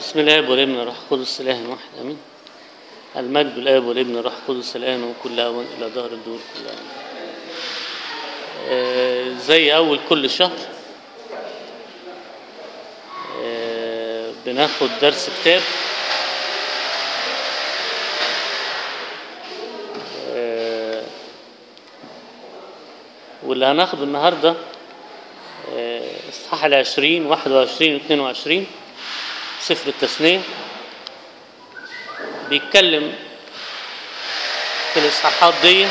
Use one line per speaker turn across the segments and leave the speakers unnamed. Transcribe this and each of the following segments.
بسم الله والابن والروح القدس اله واحد امين المجد الاب والابن والروح القدس الان وكل اوان الى دهر الدور كل اوان آه زي اول كل شهر آه بناخد درس كتاب آه واللي هناخده النهارده آه، اصحاح العشرين واحد وعشرين واثنين وعشرين سفر التثنية بيتكلم في الإصحاحات دي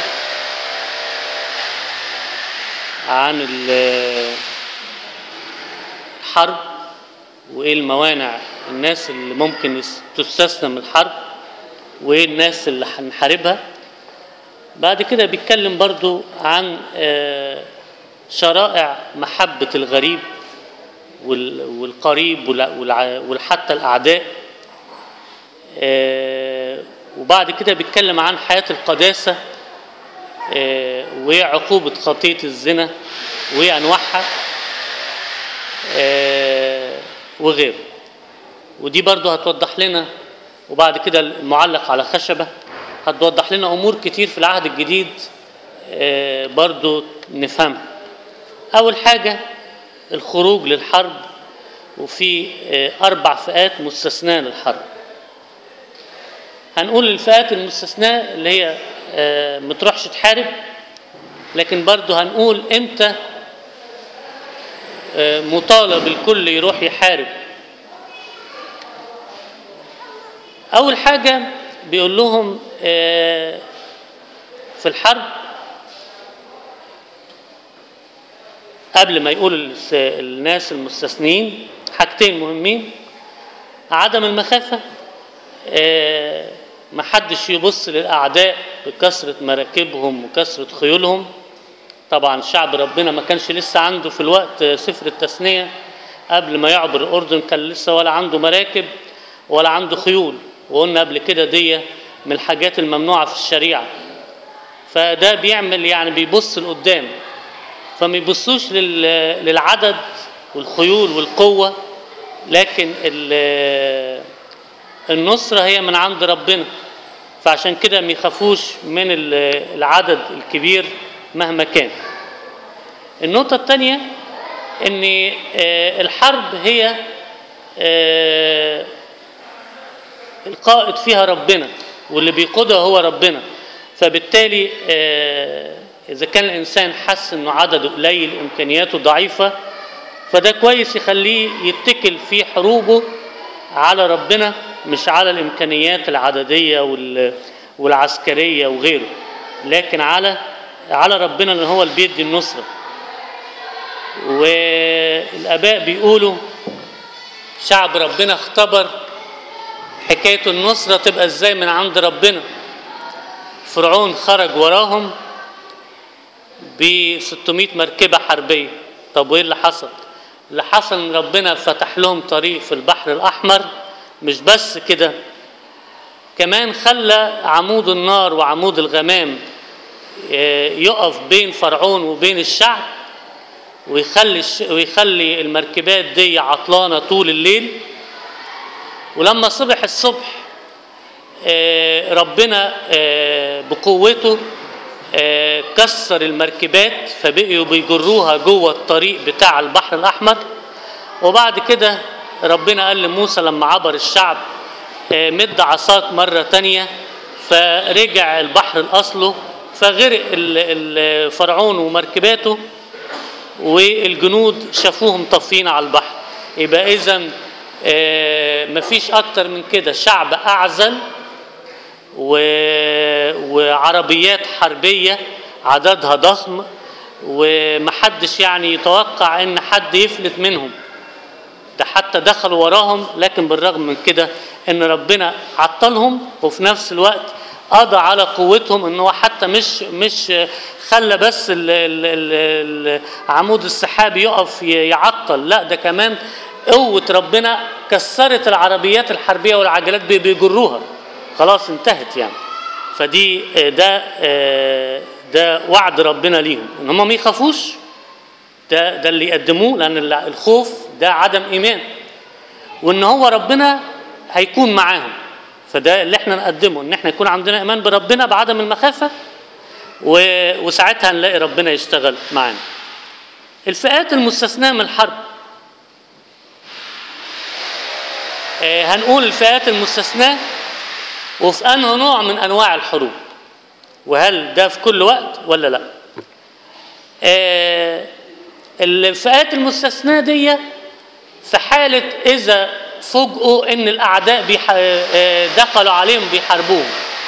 عن ال- الحرب وإيه الموانع الناس اللي ممكن يس- تستثنى من الحرب وإيه الناس اللي هنحاربها بعد كده بيتكلم برضو عن آه، شرائع محبة الغريب وال- والقريب ولا- والع- وحتى الأعداء آه، وبعد كده بيتكلم عن حياة القداسة آه، وإيه عقوبة خطية الزنا وإيه أنواعها آه، وغيره ودي برضو هتوضح لنا وبعد كده المعلق على خشبة هتوضح لنا أمور كتير في العهد الجديد آه، برضو نفهمها أول حاجة الخروج للحرب وفي آه، أربع فئات مستثناة للحرب هنقول الفئات المستثناة اللي هي آه، ما تروحش تحارب لكن برضو هنقول امتى آه، مطالب الكل يروح يحارب أول حاجة بيقول لهم آه، في الحرب قبل ما يقول الس- الناس المستثنين حاجتين مهمين عدم المخافة آه، محدش يبص للأعداء بكثرة مراكبهم وكثرة خيولهم طبعا شعب ربنا ما كانش لسه عنده في الوقت سفر التثنية قبل ما يعبر الأردن كان لسه ولا عنده مراكب ولا عنده خيول وقلنا قبل كده دي من الحاجات الممنوعة في الشريعة فده بيعمل يعني بيبص لقدام فما يبصوش لل- للعدد والخيول والقوة لكن ال- النصرة هي من عند ربنا فعشان كده ما يخافوش من ال- العدد الكبير مهما كان النقطة الثانية ان آه، الحرب هي آه، القائد فيها ربنا واللي بيقودها هو ربنا فبالتالي آه، اذا كان الانسان حس انه عدده قليل امكانياته ضعيفه فده كويس يخليه يتكل في حروبه على ربنا مش على الامكانيات العدديه وال- والعسكريه وغيره لكن على على ربنا اللي هو اللي بيدي النصره والاباء بيقولوا شعب ربنا اختبر حكايه النصره تبقى ازاي من عند ربنا فرعون خرج وراهم ب 600 مركبه حربيه طب وايه اللي حصل اللي حصل ان ربنا فتح لهم طريق في البحر الاحمر مش بس كده كمان خلى عمود النار وعمود الغمام آه، يقف بين فرعون وبين الشعب ويخلي الش... ويخلي المركبات دي عطلانه طول الليل ولما صبح الصبح آه، ربنا آه، بقوته آه، كسر المركبات فبقيوا بيجروها جوه الطريق بتاع البحر الأحمر وبعد كده ربنا قال لموسى لما عبر الشعب آه، مد عصاك مرة تانية فرجع البحر لأصله فغرق ال- ال- فرعون ومركباته والجنود شافوهم طافين على البحر يبقى اذا مفيش اكتر من كده شعب اعزل و... وعربيات حربيه عددها ضخم ومحدش يعني يتوقع ان حد يفلت منهم ده حتى دخلوا وراهم لكن بالرغم من كده ان ربنا عطلهم وفي نفس الوقت قضى على قوتهم ان هو حتى مش مش خلى بس ال ال ال العمود السحابي يقف ي- يعطل لا ده كمان قوة ربنا كسرت العربيات الحربية والعجلات بي- بيجروها خلاص انتهت يعني فدي آه، ده آه، ده وعد ربنا ليهم ان هم ما يخافوش ده ده اللي يقدموه لان الع- الخوف ده عدم ايمان وان هو ربنا هيكون معاهم فده اللي احنا نقدمه ان احنا يكون عندنا ايمان بربنا بعدم المخافه و... وساعتها نلاقي ربنا يشتغل معانا الفئات المستثناه من الحرب آه، هنقول الفئات المستثناه وفي انه نوع من انواع الحروب وهل ده في كل وقت ولا لا آه، الفئات المستثناه دي في حاله اذا فوجئوا ان الاعداء بيح... آه، دخلوا عليهم بيحاربوهم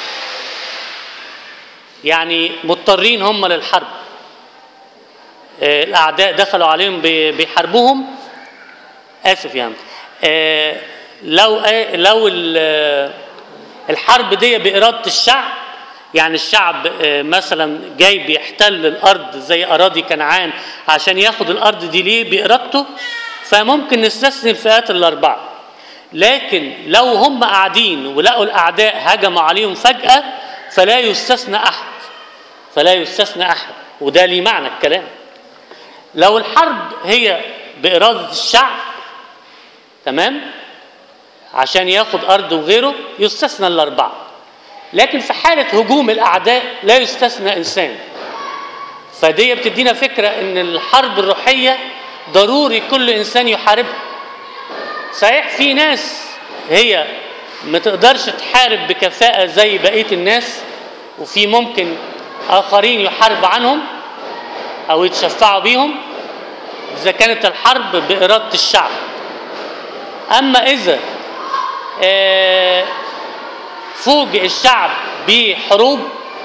يعني مضطرين هم للحرب آه، الاعداء دخلوا عليهم بي- بيحاربوهم اسف يعني آه، لو آه، لو ال- الحرب دي باراده الشعب يعني الشعب آه، مثلا جاي بيحتل الارض زي اراضي كنعان عشان ياخد الارض دي ليه بارادته فممكن نستثني الفئات الاربعه لكن لو هم قاعدين ولقوا الاعداء هجموا عليهم فجاه فلا يستثنى احد فلا يستثنى احد وده ليه معنى الكلام لو الحرب هي باراده الشعب تمام عشان ياخد ارض وغيره يستثنى الاربعه لكن في حاله هجوم الاعداء لا يستثنى انسان فدي بتدينا فكره ان الحرب الروحيه ضروري كل انسان يحاربها صحيح في ناس هي ما تقدرش تحارب بكفاءة زي بقية الناس وفي ممكن آخرين يحارب عنهم أو يتشفعوا بيهم إذا كانت الحرب بإرادة الشعب أما إذا آه، فوجئ الشعب بحروب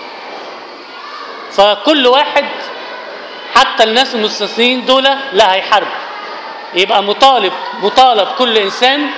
فكل واحد حتى الناس المستثنين دول لا هيحاربوا يبقى مطالب مطالب كل انسان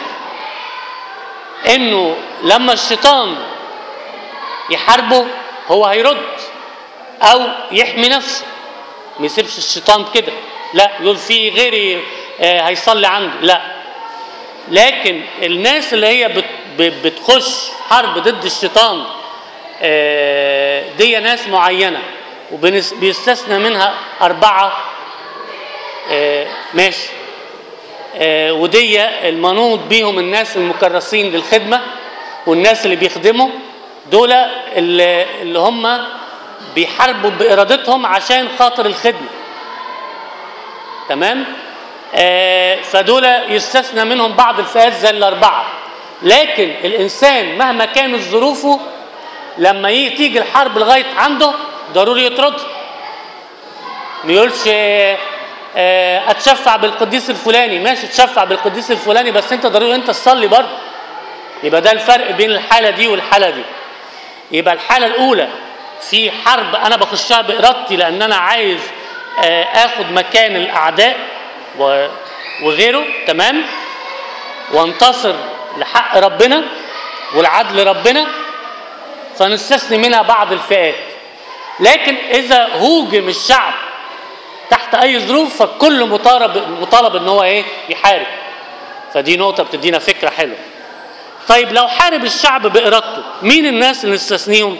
انه لما الشيطان يحاربه هو هيرد او يحمي نفسه ما يسيبش الشيطان كده لا يقول في غيري آه، هيصلي عندي لا لكن الناس اللي هي بت- ب- بتخش حرب ضد الشيطان آه، دي ناس معينه وبيستثنى منها اربعه آه، ماشي آه، ودي المنوط بيهم الناس المكرسين للخدمه والناس اللي بيخدموا دول اللي, اللي هم بيحاربوا بارادتهم عشان خاطر الخدمه تمام آه، فدول يستثنى منهم بعض الفئات زي الاربعه لكن الانسان مهما كانت ظروفه لما ي- تيجي الحرب لغايه عنده ضروري يطردها ما يقولش آه، آه، اتشفع بالقديس الفلاني ماشي تشفع بالقديس الفلاني بس انت ضروري انت تصلي برضه يبقى ده الفرق بين الحاله دي والحاله دي يبقى الحاله الاولى في حرب انا بخشها بارادتي لان انا عايز آه، اخد مكان الاعداء و- وغيره تمام وانتصر لحق ربنا والعدل ربنا فنستثني منها بعض الفئات لكن اذا هوجم الشعب تحت اي ظروف فالكل مطالب مطالب ان هو ايه يحارب فدي نقطه بتدينا فكره حلوه طيب لو حارب الشعب بارادته مين الناس اللي نستثنيهم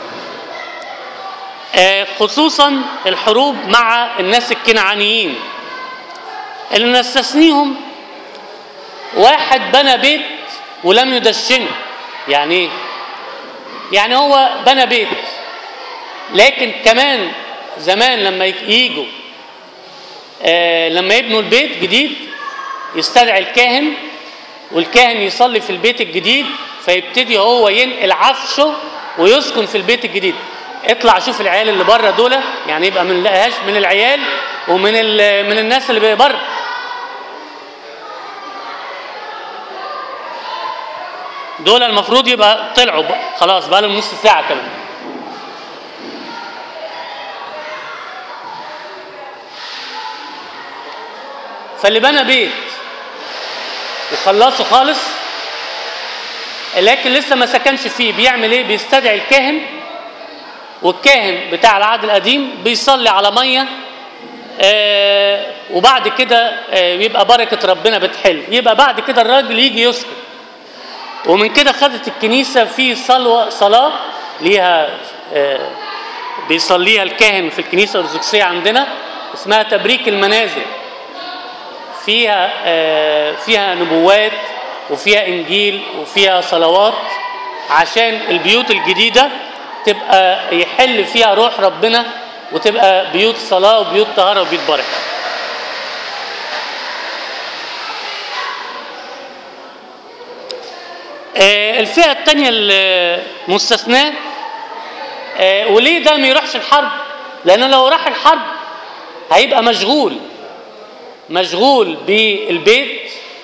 آه خصوصا الحروب مع الناس الكنعانيين اللي نستثنيهم واحد بنى بيت ولم يدشنه يعني ايه يعني هو بنى بيت لكن كمان زمان لما يجوا آه لما يبنوا البيت جديد يستدعي الكاهن والكاهن يصلي في البيت الجديد فيبتدي هو ينقل عفشه ويسكن في البيت الجديد اطلع شوف العيال اللي بره دول يعني يبقى من لقاهاش من العيال ومن ال- من الناس اللي بره دول المفروض يبقى طلعوا بقى خلاص بقى لهم نص ساعه كمان فاللي بنى بيت وخلصه خالص لكن لسه ما سكنش فيه بيعمل ايه بيستدعي الكاهن والكاهن بتاع العهد القديم بيصلي على ميه آه وبعد كده آه يبقى بركه ربنا بتحل يبقى بعد كده الراجل يجي يسكن ومن كده خدت الكنيسه في صلوه صلاه ليها آه بيصليها الكاهن في الكنيسه الارثوذكسيه عندنا اسمها تبريك المنازل فيها آه، فيها نبوات وفيها انجيل وفيها صلوات عشان البيوت الجديده تبقى يحل فيها روح ربنا وتبقى بيوت صلاه وبيوت طهاره وبيوت بركه آه، الفئه الثانيه المستثناه آه، وليه ده ما يروحش الحرب لان لو راح الحرب هيبقى مشغول مشغول بالبيت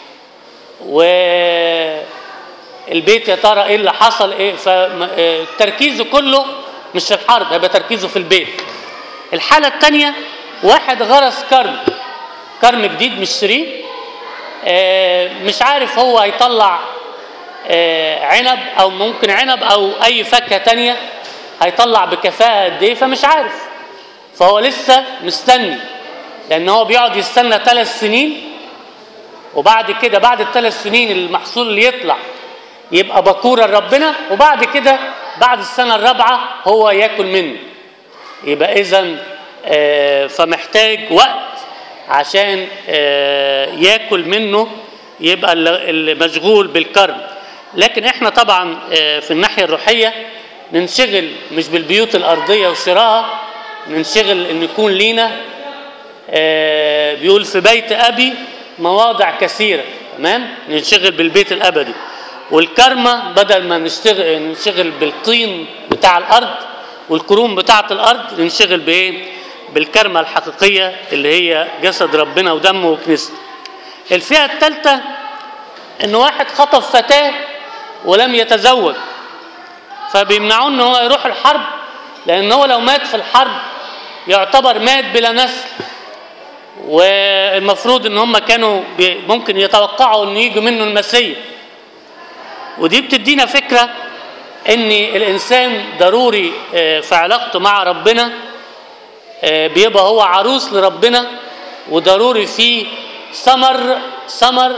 والبيت يا ترى ايه اللي حصل ايه فتركيزه كله مش في الحرب هيبقى تركيزه في البيت الحاله الثانيه واحد غرس كرم كرم جديد مش شريه آه، مش عارف هو هيطلع آه، عنب او ممكن عنب او اي فاكهه تانية هيطلع بكفاءه قد ايه فمش عارف فهو لسه مستني لان هو بيقعد يستنى ثلاث سنين وبعد كده بعد الثلاث سنين المحصول اللي يطلع يبقى بكورة لربنا وبعد كده بعد السنة الرابعة هو ياكل منه يبقى إذا فمحتاج وقت عشان آه، ياكل منه يبقى اللي اللي مشغول بالكرم لكن احنا طبعا آه، في الناحية الروحية ننشغل مش بالبيوت الأرضية وشرائها ننشغل إن يكون لينا آه، بيقول في بيت أبي مواضع كثيرة تمام ننشغل بالبيت الأبدي والكرمة بدل ما نشتغل ننشغل بالطين بتاع الأرض والكروم بتاعة الأرض ننشغل بإيه؟ بالكرمة الحقيقية اللي هي جسد ربنا ودمه وكنيسته. الفئة الثالثة إن واحد خطف فتاة ولم يتزوج فبيمنعوه إن هو يروح الحرب لأن هو لو مات في الحرب يعتبر مات بلا نسل والمفروض ان هم كانوا بي- ممكن يتوقعوا ان يجوا منه المسيح ودي بتدينا فكره ان الانسان ضروري آه، في علاقته مع ربنا آه، بيبقى هو عروس لربنا وضروري فيه ثمر ثمر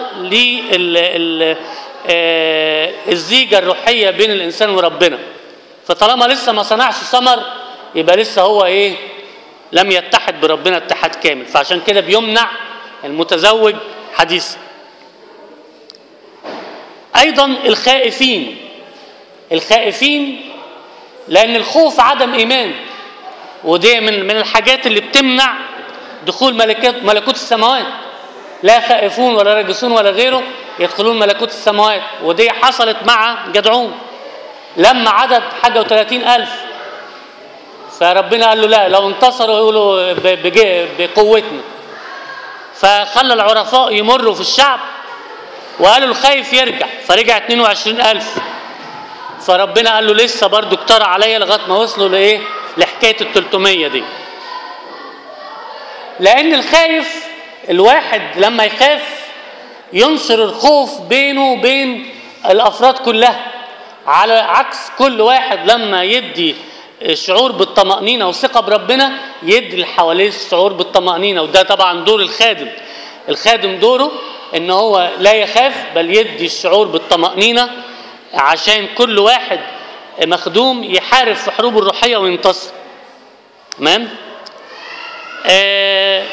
للزيجه الروحيه بين الانسان وربنا فطالما لسه ما صنعش ثمر يبقى لسه هو ايه لم يتحد بربنا اتحاد كامل فعشان كده بيمنع المتزوج حديثا ايضا الخائفين الخائفين لان الخوف عدم ايمان ودي من من الحاجات اللي بتمنع دخول ملكات ملكوت السماوات لا خائفون ولا راجسون ولا غيره يدخلون ملكوت السماوات ودي حصلت مع جدعون لما عدد حاجه وثلاثين ألف فربنا قال له لا لو انتصروا يقولوا ب- بج- بقوتنا فخلى العرفاء يمروا في الشعب وقالوا الخايف يرجع فرجع 22000 فربنا قال له لسه برضو اقترع عليا لغايه ما وصلوا لايه لحكايه ال 300 دي لان الخايف الواحد لما يخاف ينشر الخوف بينه وبين الافراد كلها على عكس كل واحد لما يدي شعور بالطمأنينة وثقة بربنا يدي اللي حواليه شعور بالطمأنينة وده طبعا دور الخادم الخادم دوره ان هو لا يخاف بل يدي الشعور بالطمأنينة عشان كل واحد مخدوم يحارب في حروبه الروحية وينتصر تمام آه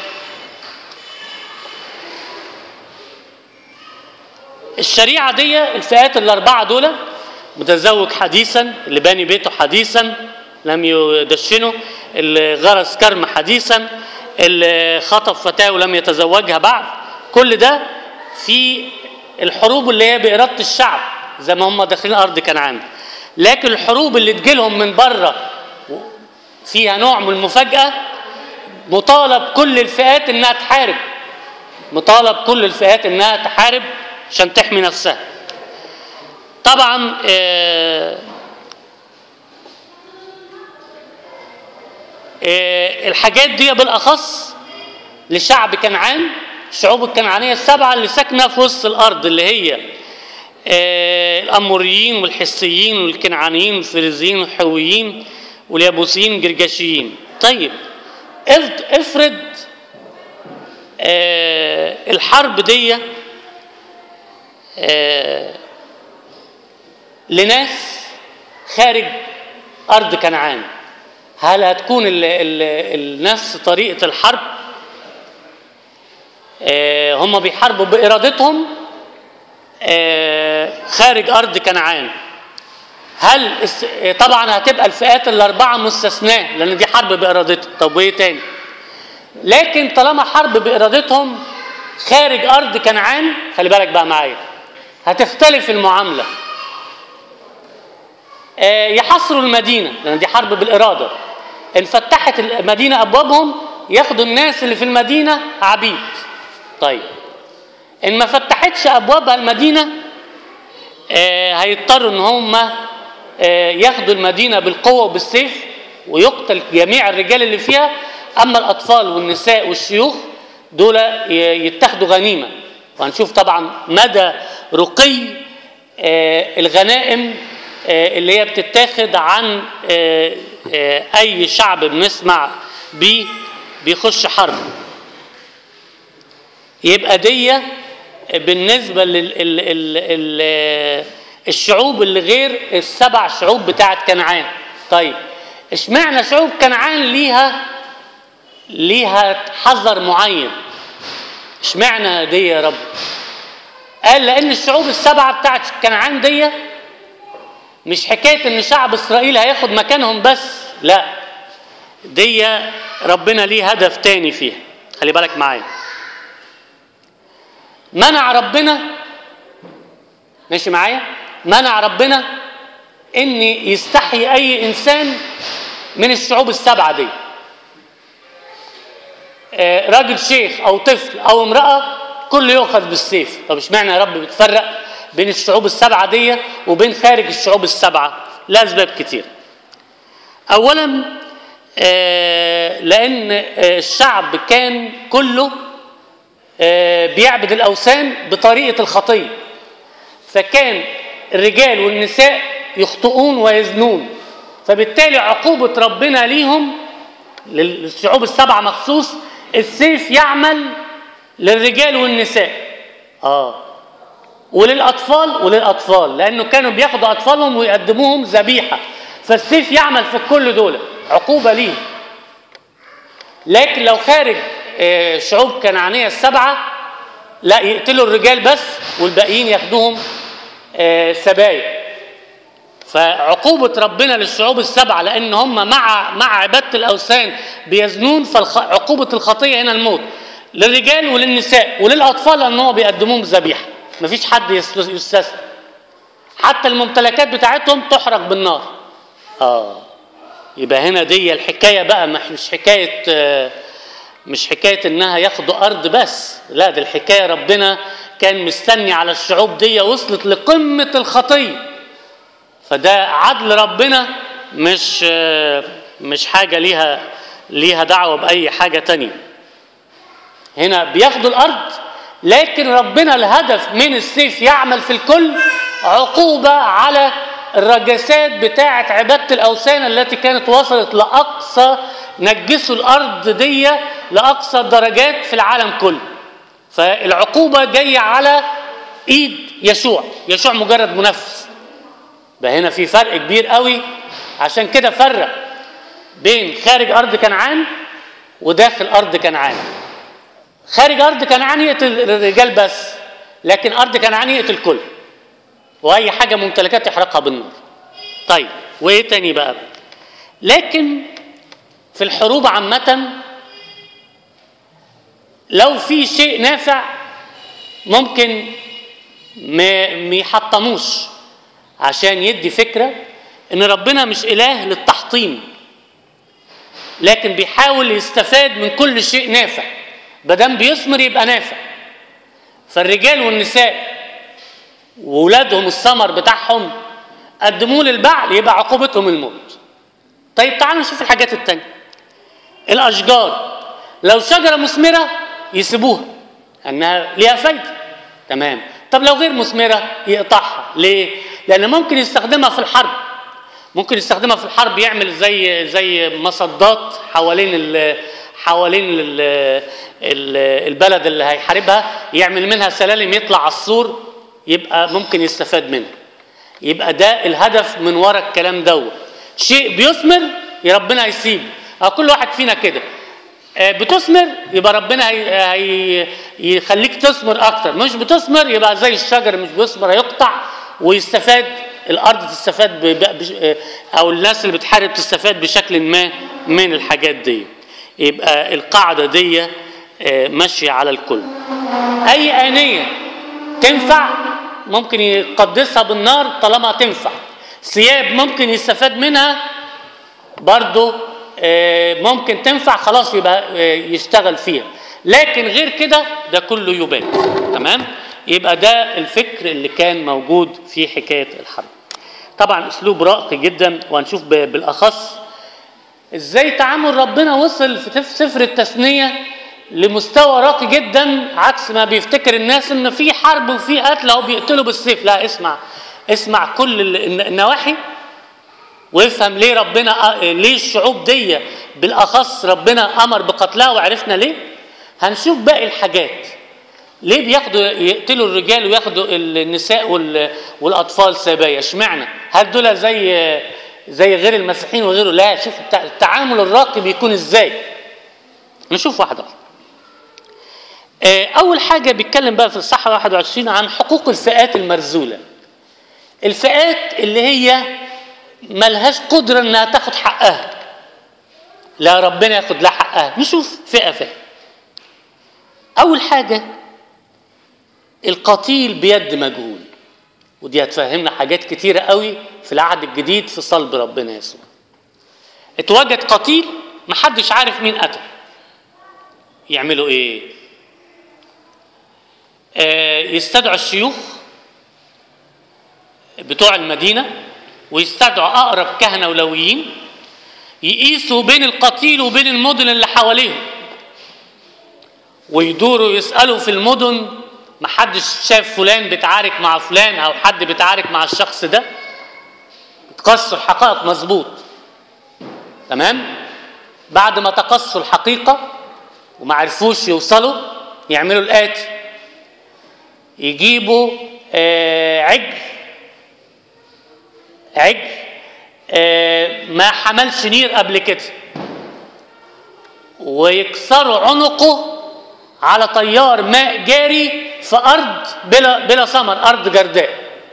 الشريعة دي الفئات الأربعة دول متزوج حديثا اللي باني بيته حديثا لم يدشنه اللي غرس كرم حديثا اللي خطف فتاة ولم يتزوجها بعد كل ده في الحروب اللي هي بإرادة الشعب زي ما هم داخلين أرض كنعان لكن الحروب اللي تجيلهم من بره فيها نوع من المفاجأة مطالب كل الفئات انها تحارب مطالب كل الفئات انها تحارب عشان تحمي نفسها طبعا آه، آه، الحاجات دي بالاخص لشعب كنعان الشعوب الكنعانيه السبعه اللي ساكنه في وسط الارض اللي هي آه، الاموريين والحسيين والكنعانيين والفريزيين والحويين واليابوسيين والجرجاشيين طيب افرض افرض آه، الحرب دي آه، لناس خارج ارض كنعان هل هتكون ال ال ال نفس طريقه الحرب آه، هم بيحاربوا بارادتهم آه، خارج ارض كنعان هل الس- آه، طبعا هتبقى الفئات الاربعه مستثناه لان دي حرب بارادتهم طب وايه تاني لكن طالما حرب بارادتهم خارج ارض كنعان خلي بالك بقى معايا هتختلف المعامله آه، يحاصروا المدينه لان دي حرب بالاراده ان فتحت المدينه ابوابهم ياخدوا الناس اللي في المدينه عبيد طيب ان ما فتحتش ابوابها المدينه آه، هيضطروا ان هم آه، ياخدوا المدينه بالقوه وبالسيف ويقتل جميع الرجال اللي فيها اما الاطفال والنساء والشيوخ دول ي- يتاخدوا غنيمه وهنشوف طبعا مدى رقي آه، الغنائم آه، اللي هي بتتاخد عن آه، آه، اي شعب بنسمع بيه بيخش حرب يبقى دي بالنسبة للشعوب اللي غير السبع شعوب بتاعت كنعان طيب اشمعنى شعوب كنعان ليها ليها حذر معين اشمعنى دي يا رب قال لان الشعوب السبعة بتاعت كنعان دي مش حكاية ان شعب اسرائيل هياخد مكانهم بس لا دي ربنا ليه هدف تاني فيها خلي بالك معايا منع ربنا ماشي معايا منع ربنا ان يستحي اي انسان من الشعوب السبعه دي آه، راجل شيخ او طفل او امراه كله يؤخذ بالسيف طب اشمعنى يا رب بتفرق بين الشعوب السبعه دي وبين خارج الشعوب السبعه لاسباب كتير اولا آه، لان آه، الشعب كان كله آه، بيعبد الاوثان بطريقه الخطيه فكان الرجال والنساء يخطئون ويزنون فبالتالي عقوبه ربنا ليهم للشعوب السبعه مخصوص السيف يعمل للرجال والنساء اه وللاطفال وللاطفال لانه كانوا بياخدوا اطفالهم ويقدموهم ذبيحه فالسيف يعمل في كل دول عقوبه ليهم لكن لو خارج آه، شعوب كنعانيه السبعه لا يقتلوا الرجال بس والباقيين ياخدوهم آه، سبايا فعقوبة ربنا للشعوب السبعة لأن هم مع مع عبادة الأوثان بيزنون فعقوبة الخطية هنا الموت للرجال وللنساء وللأطفال لأن هم بيقدموهم ذبيحة مفيش حد يس- يستثنى حتى الممتلكات بتاعتهم تحرق بالنار اه يبقى هنا دي الحكايه بقى مش مش حكايه آه، مش حكايه انها ياخدوا ارض بس لا دي الحكايه ربنا كان مستني على الشعوب دي وصلت لقمه الخطيه فده عدل ربنا مش آه، مش حاجه ليها ليها دعوه باي حاجه تانية هنا بياخدوا الارض لكن ربنا الهدف من السيف يعمل في الكل عقوبه على الرجسات بتاعه عباده الاوثان التي كانت وصلت لاقصى نجسوا الارض دي لاقصى الدرجات في العالم كله فالعقوبه جايه على ايد يشوع يشوع مجرد منفذ بقى هنا في فرق كبير قوي عشان كده فرق بين خارج ارض كنعان وداخل ارض كنعان خارج ارض كنعان يقتل الرجال بس لكن ارض كنعان يقتل الكل واي حاجه ممتلكات يحرقها بالنار طيب وايه تاني بقى لكن في الحروب عامه لو في شيء نافع ممكن ما ما يحطموش عشان يدي فكره ان ربنا مش اله للتحطيم لكن بيحاول يستفاد من كل شيء نافع بدل بيثمر يبقى نافع فالرجال والنساء وولادهم الثمر بتاعهم قدموه للبعل يبقى عقوبتهم الموت طيب تعالوا نشوف الحاجات التانية الاشجار لو شجره مثمره يسيبوها انها ليها فايده تمام طب لو غير مثمره يقطعها ليه لان ممكن يستخدمها في الحرب ممكن يستخدمها في الحرب يعمل زي زي مصدات حوالين ال حوالين ال ال البلد اللي هيحاربها يعمل منها سلالم يطلع على السور يبقى ممكن يستفاد منها يبقى ده الهدف من ورا الكلام دوت شيء بيثمر يا ربنا يسيبه أو كل واحد فينا كده آه، بتثمر يبقى ربنا هي هي يخليك تثمر اكتر مش بتثمر يبقى زي الشجر مش بيثمر هيقطع ويستفاد الارض تستفاد ب- ب- بش- آه، او الناس اللي بتحارب تستفاد بشكل ما من الحاجات دي يبقى القاعده دي آه، ماشيه على الكل اي انيه تنفع ممكن يقدسها بالنار طالما تنفع ثياب ممكن يستفاد منها برضه آه، ممكن تنفع خلاص يبقى آه، يشتغل فيها لكن غير كده ده كله يبات تمام يبقى ده الفكر اللي كان موجود في حكايه الحرب طبعا اسلوب راقي جدا وهنشوف ب- بالاخص ازاي تعامل ربنا وصل في تف- سفر التثنيه لمستوى راقي جدا عكس ما بيفتكر الناس ان في حرب وفي قتل او بيقتلوا بالسيف لا اسمع اسمع كل ال- النواحي وافهم ليه ربنا ليه الشعوب دي بالاخص ربنا امر بقتلها وعرفنا ليه هنشوف باقي الحاجات ليه بياخدوا يقتلوا الرجال وياخدوا النساء وال- والاطفال سبايا اشمعنى هل دول زي زي غير المسيحيين وغيره لا شوف التع- التعامل الراقي بيكون ازاي نشوف واحده واحده آه، اول حاجه بيتكلم بقى في الصحة 21 عن حقوق الفئات المرزوله الفئات اللي هي ملهاش قدرة انها تاخد حقها لا ربنا ياخد لها حقها نشوف فئة فئة اول حاجة القتيل بيد مجهول ودي هتفهمنا حاجات كتيرة قوي في العهد الجديد في صلب ربنا يسوع اتوجد قتيل محدش عارف مين قتل يعملوا ايه آه يستدعوا الشيوخ بتوع المدينة ويستدعوا أقرب كهنة ولويين يقيسوا بين القتيل وبين المدن اللي حواليهم ويدوروا يسألوا في المدن محدش شاف فلان بيتعارك مع فلان أو حد بيتعارك مع الشخص ده تقصوا الحقائق مظبوط تمام بعد ما تقصوا الحقيقة وما عرفوش يوصلوا يعملوا الآتي يجيبوا آه عجل عجل آه، ما حملش نير قبل كده ويكسروا عنقه على تيار ماء جاري في ارض بلا بلا ثمر ارض جرداء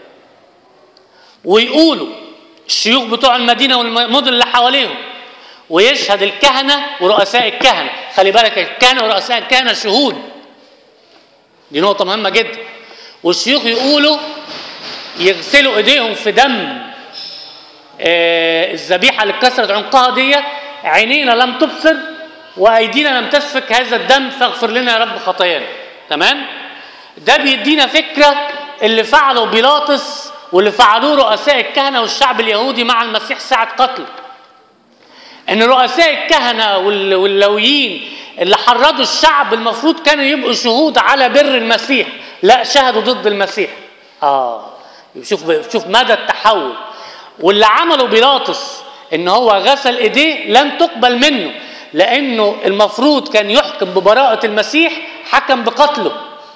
ويقولوا الشيوخ بتوع المدينه والمدن اللي حواليهم ويشهد الكهنه ورؤساء الكهنه خلي بالك الكهنه ورؤساء الكهنه شهود دي نقطه مهمه جدا والشيوخ يقولوا يغسلوا ايديهم في دم آه، الذبيحه اللي اتكسرت عنقها دي عينينا لم تبصر وايدينا لم تسفك هذا الدم فاغفر لنا يا رب خطايانا تمام ده بيدينا فكره اللي فعله بيلاطس واللي فعلوه رؤساء الكهنه والشعب اليهودي مع المسيح ساعه قتله ان رؤساء الكهنه وال- واللويين اللي حرضوا الشعب المفروض كانوا يبقوا شهود على بر المسيح لا شهدوا ضد المسيح اه شوف شوف مدى التحول واللي عمله بيلاطس ان هو غسل ايديه لن تقبل منه لانه المفروض كان يحكم ببراءه المسيح حكم بقتله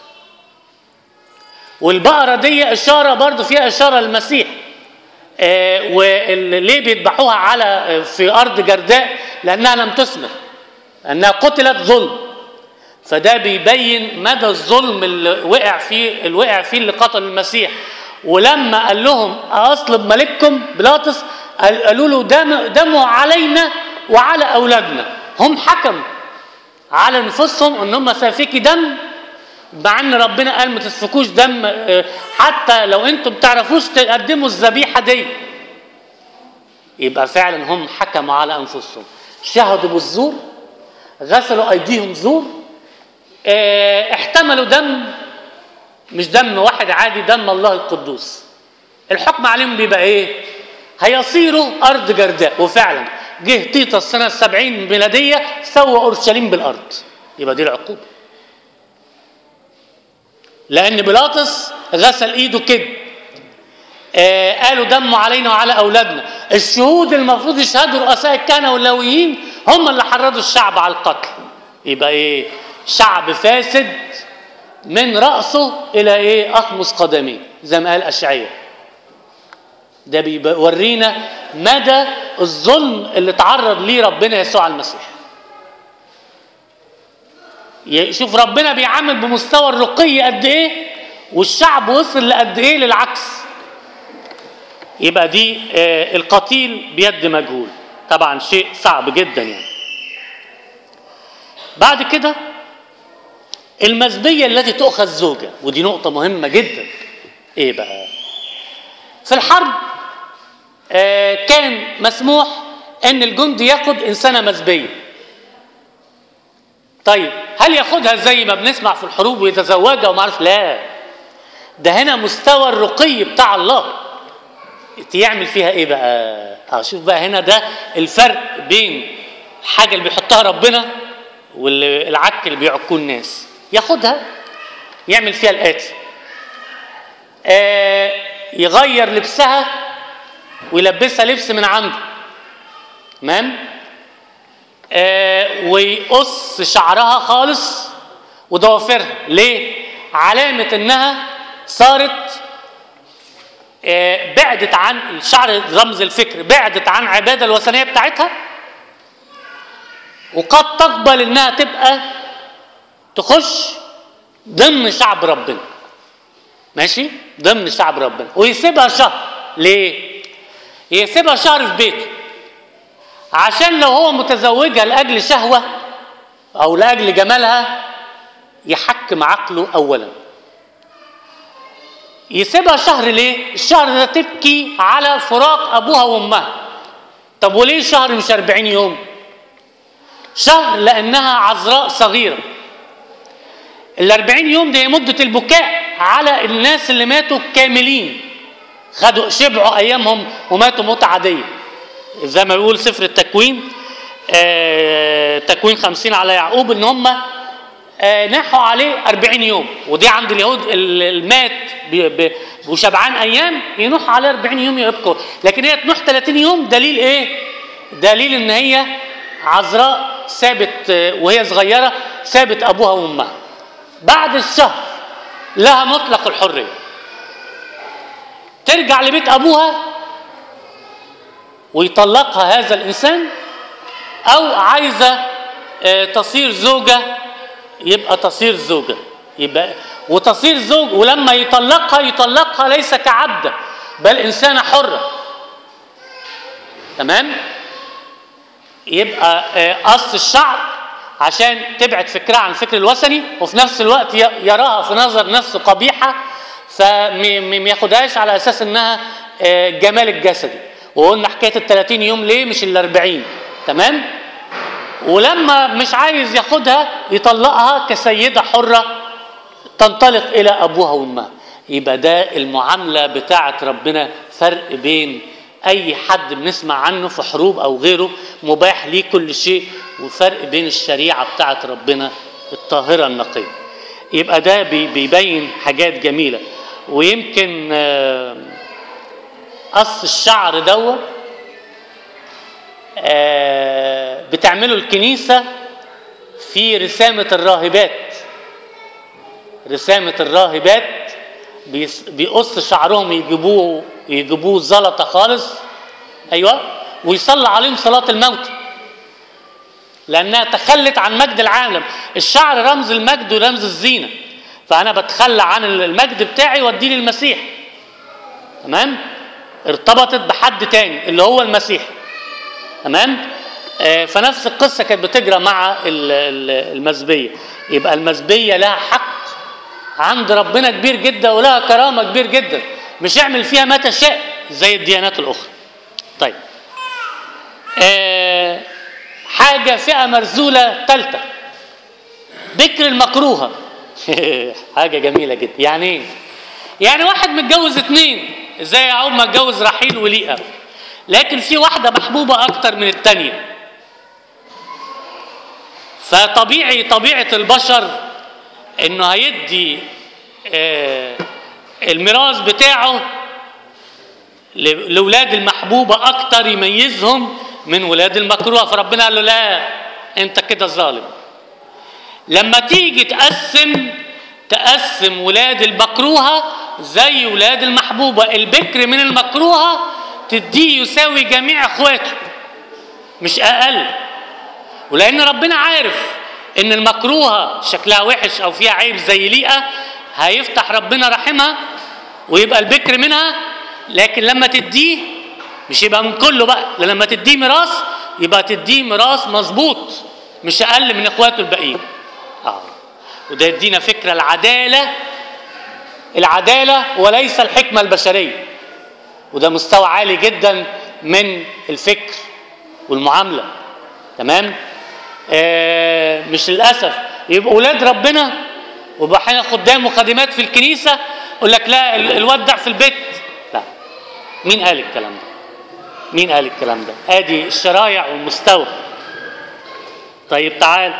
والبقره دي اشاره برضه فيها اشاره للمسيح آه وليه بيذبحوها على آه، في ارض جرداء لانها لم تثمر لانها قتلت ظلم فده بيبين مدى الظلم اللي وقع فيه اللي وقع فيه اللي قتل المسيح ولما قال لهم اصلب ملككم بيلاطس قال- قالوا له دم دمه علينا وعلى اولادنا هم حكموا على نفوسهم ان هم سافكي دم مع ان ربنا قال ما تسفكوش دم آه، حتى لو انتم بتعرفوش تقدموا الذبيحه دي يبقى فعلا هم حكموا على انفسهم شهدوا بالزور غسلوا ايديهم زور آه، احتملوا دم مش دم واحد عادي دم الله القدوس الحكم عليهم بيبقى ايه هيصيروا ارض جرداء وفعلا جه تيتا السنه السبعين ميلاديه سوى اورشليم بالارض يبقى دي العقوبه لان بيلاطس غسل ايده كده آه قالوا دمه علينا وعلى اولادنا الشهود المفروض يشهدوا رؤساء الكهنه واللاويين هم اللي حرضوا الشعب على القتل يبقى ايه شعب فاسد من راسه الى ايه اخمص قدميه زي ما قال اشعياء ده بيورينا مدى الظلم اللي تعرض ليه ربنا يسوع المسيح ي- شوف ربنا بيعامل بمستوى الرقي قد ايه والشعب وصل لقد ايه للعكس يبقى دي آه، القتيل بيد مجهول طبعا شيء صعب جدا يعني بعد كده المزبية التي تؤخذ زوجة ودي نقطة مهمة جدا ايه بقى في الحرب آه، كان مسموح ان الجندي ياخد انسانة مزبية طيب هل ياخدها زي ما بنسمع في الحروب ويتزوجها وما اعرف لا ده هنا مستوى الرقي بتاع الله يعمل فيها ايه بقى اه شوف بقى هنا ده الفرق بين الحاجه اللي بيحطها ربنا والعك اللي بيعكوه الناس ياخدها يعمل فيها الاتي آه يغير لبسها ويلبسها لبس من عنده تمام آه ويقص شعرها خالص وضوافرها ليه علامه انها صارت آه، بعدت عن الشعر رمز الفكر بعدت عن العباده الوثنيه بتاعتها وقد تقبل انها تبقى تخش ضمن شعب ربنا ماشي ضمن شعب ربنا ويسيبها شهر ليه يسيبها شهر في بيته عشان لو هو متزوجها لاجل شهوه او لاجل جمالها يحكم عقله اولا يسيبها شهر ليه؟ الشهر ده تبكي على فراق ابوها وامها. طب وليه شهر مش 40 يوم؟ شهر لانها عذراء صغيره. ال 40 يوم دي هي مده البكاء على الناس اللي ماتوا كاملين. خدوا شبعوا ايامهم وماتوا موت عاديه. زي ما بيقول سفر التكوين آه تكوين 50 على يعقوب ان هم آه، نحوا عليه 40 يوم ودي عند اليهود ال- المات بي- بي- وشبعان ايام ينوح عليه 40 يوم يبكوا لكن هي تنوح 30 يوم دليل ايه دليل ان هي عذراء سابت آه، وهي صغيره سابت ابوها وامها بعد الشهر لها مطلق الحريه ترجع لبيت ابوها ويطلقها هذا الانسان او عايزه آه، تصير زوجه يبقى تصير زوجة يبقى وتصير زوج ولما يطلقها يطلقها ليس كعبدة بل إنسانة حرة تمام يبقى آه، قص الشعر عشان تبعد فكرها عن الفكر الوثني وفي نفس الوقت ي- يراها في نظر نفسه قبيحة فما ياخدهاش على أساس إنها آه، جمال الجسدي وقلنا حكاية ال 30 يوم ليه مش ال 40 تمام ولما مش عايز ياخدها يطلقها كسيدة حرة تنطلق إلى أبوها وأمها يبقى ده المعاملة بتاعة ربنا فرق بين أي حد بنسمع عنه في حروب أو غيره مباح ليه كل شيء وفرق بين الشريعة بتاعة ربنا الطاهرة النقية يبقى ده بي- بيبين حاجات جميلة ويمكن آه، قص الشعر دوت آه، بتعمله الكنيسة في رسامة الراهبات رسامة الراهبات بيس- بيقص شعرهم يجيبوه يجيبوه زلطة خالص أيوة ويصلى عليهم صلاة الموت لأنها تخلت عن مجد العالم الشعر رمز المجد ورمز الزينة فأنا بتخلى عن المجد بتاعي وأديه للمسيح تمام ارتبطت بحد تاني اللي هو المسيح تمام آه، فنفس القصه كانت بتجرى مع ال- ال- المزبيه يبقى المزبيه لها حق عند ربنا كبير جدا ولها كرامه كبير جدا مش يعمل فيها ما تشاء زي الديانات الاخرى طيب آه، حاجه فئه مرزوله ثالثه بكر المكروهه حاجه جميله جدا يعني ايه يعني واحد متجوز اتنين زي يعقوب ما اتجوز رحيل وليئه لكن في واحده محبوبه اكتر من التانيه فطبيعي طبيعه البشر انه هيدي آه، الميراث بتاعه ل- لولاد المحبوبه اكتر يميزهم من ولاد المكروهه فربنا قال له لا انت كده ظالم لما تيجي تقسم تقسم ولاد المكروهه زي ولاد المحبوبه البكر من المكروهه تديه يساوي جميع اخواته مش اقل ولان ربنا عارف ان المكروهه شكلها وحش او فيها عيب زي ليئه هيفتح ربنا رحمها ويبقى البكر منها لكن لما تديه مش يبقى من كله بقى لما تديه ميراث يبقى تديه ميراث مظبوط مش اقل من اخواته الباقيين اه وده يدينا فكره العداله العداله وليس الحكمه البشريه وده مستوى عالي جدا من الفكر والمعامله تمام آه مش للاسف يبقوا اولاد ربنا ويبقى احيانا خدام وخادمات في الكنيسه يقول لك لا ال- الواد ده في البيت لا مين قال الكلام ده مين قال الكلام ده ادي الشرايع والمستوى طيب تعال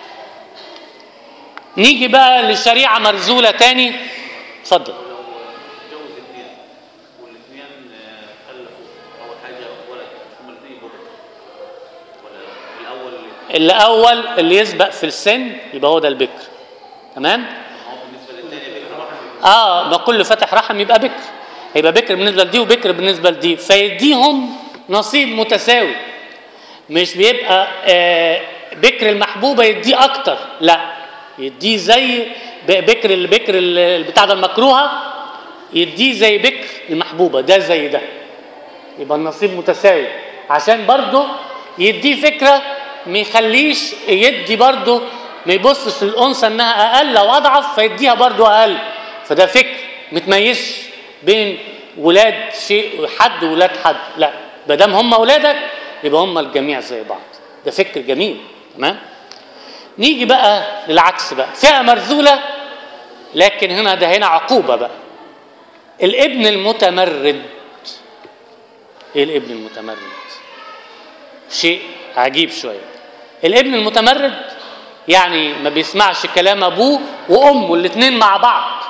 نيجي بقى لشريعه مرزوله تاني اتفضل
لو اتجوز اثنين والاثنين آه، خلفوا اول حاجه ولد هم الاثنين يبقوا بكر ولا الاول اللي
الاول اللي يسبق في السن يبقى هو ده البكر تمام
هو بالنسبه للثاني بكر رحم
اه ما كل فاتح رحم يبقى بكر هيبقى بكر بالنسبه لدي وبكر بالنسبه لدي فيديهم نصيب متساوي مش بيبقى آه بكر المحبوبه يديه اكتر لا يديه زي ب- بكر البكر ال- بتاع ده المكروهه يديه زي بكر المحبوبه ده زي ده يبقى النصيب متساوي عشان برضه يديه فكره ما يخليش يدي برضه ما يبصش للانثى انها اقل او اضعف فيديها برضه اقل فده فكر متميزش بين ولاد شيء حد وولاد حد لا ما دام هم اولادك يبقى هم الجميع زي بعض ده فكر جميل تمام نيجي بقى للعكس بقى فئه مرذوله لكن هنا ده هنا عقوبه بقى الابن المتمرد ايه الابن المتمرد شيء عجيب شويه الابن المتمرد يعني ما بيسمعش كلام ابوه وامه الاثنين مع بعض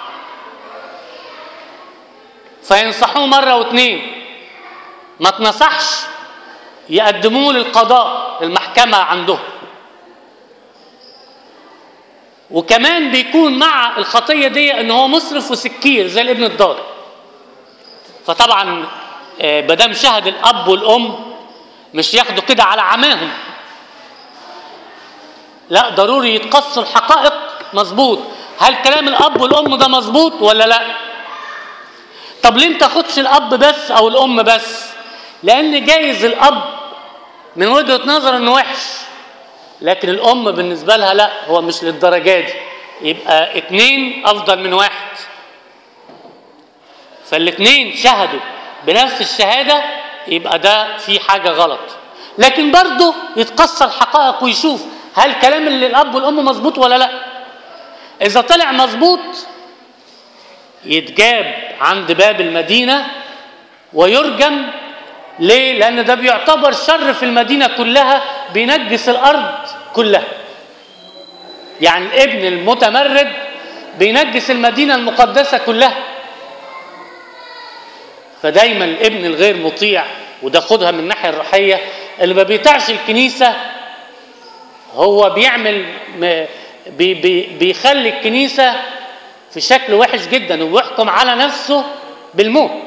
فينصحوه مره واتنين ما تنصحش يقدموه للقضاء المحكمه عندهم وكمان بيكون مع الخطيه دي ان هو مسرف وسكير زي الابن الضال فطبعا آه، مادام شهد الاب والام مش ياخدوا كده على عماهم لا ضروري يتقصوا الحقائق مظبوط هل كلام الاب والام ده مظبوط ولا لا طب ليه ما تاخدش الاب بس او الام بس لان جايز الاب من وجهه نظر انه وحش لكن الام بالنسبه لها لا هو مش للدرجه دي يبقى اتنين افضل من واحد فالاثنين شهدوا بنفس الشهاده يبقى ده في حاجه غلط لكن برضه يتقصى الحقائق ويشوف هل كلام اللي الاب والام مظبوط ولا لا اذا طلع مظبوط يتجاب عند باب المدينه ويرجم ليه لان ده بيعتبر شر في المدينه كلها بينجس الارض كلها يعني الابن المتمرد بينجس المدينه المقدسه كلها فدايما الابن الغير مطيع وده خدها من الناحيه الروحيه اللي ما بيطيعش الكنيسه هو بيعمل م- بي بي بيخلي الكنيسه في شكل وحش جدا وبيحكم على نفسه بالموت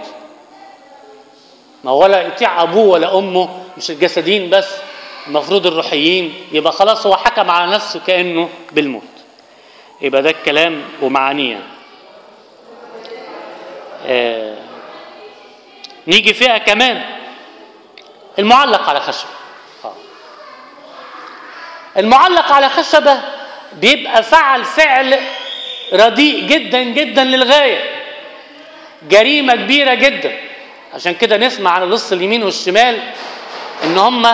ما ولا يطيع ابوه ولا امه مش الجسديين بس المفروض الروحيين يبقى خلاص هو حكم على نفسه كانه بالموت يبقى ده الكلام ومعانيه آه نيجي فيها كمان المعلق على خشبه آه. المعلق على خشبه بيبقى فعل فعل رديء جدا جدا للغايه جريمه كبيره جدا عشان كده نسمع عن اللص اليمين والشمال ان هم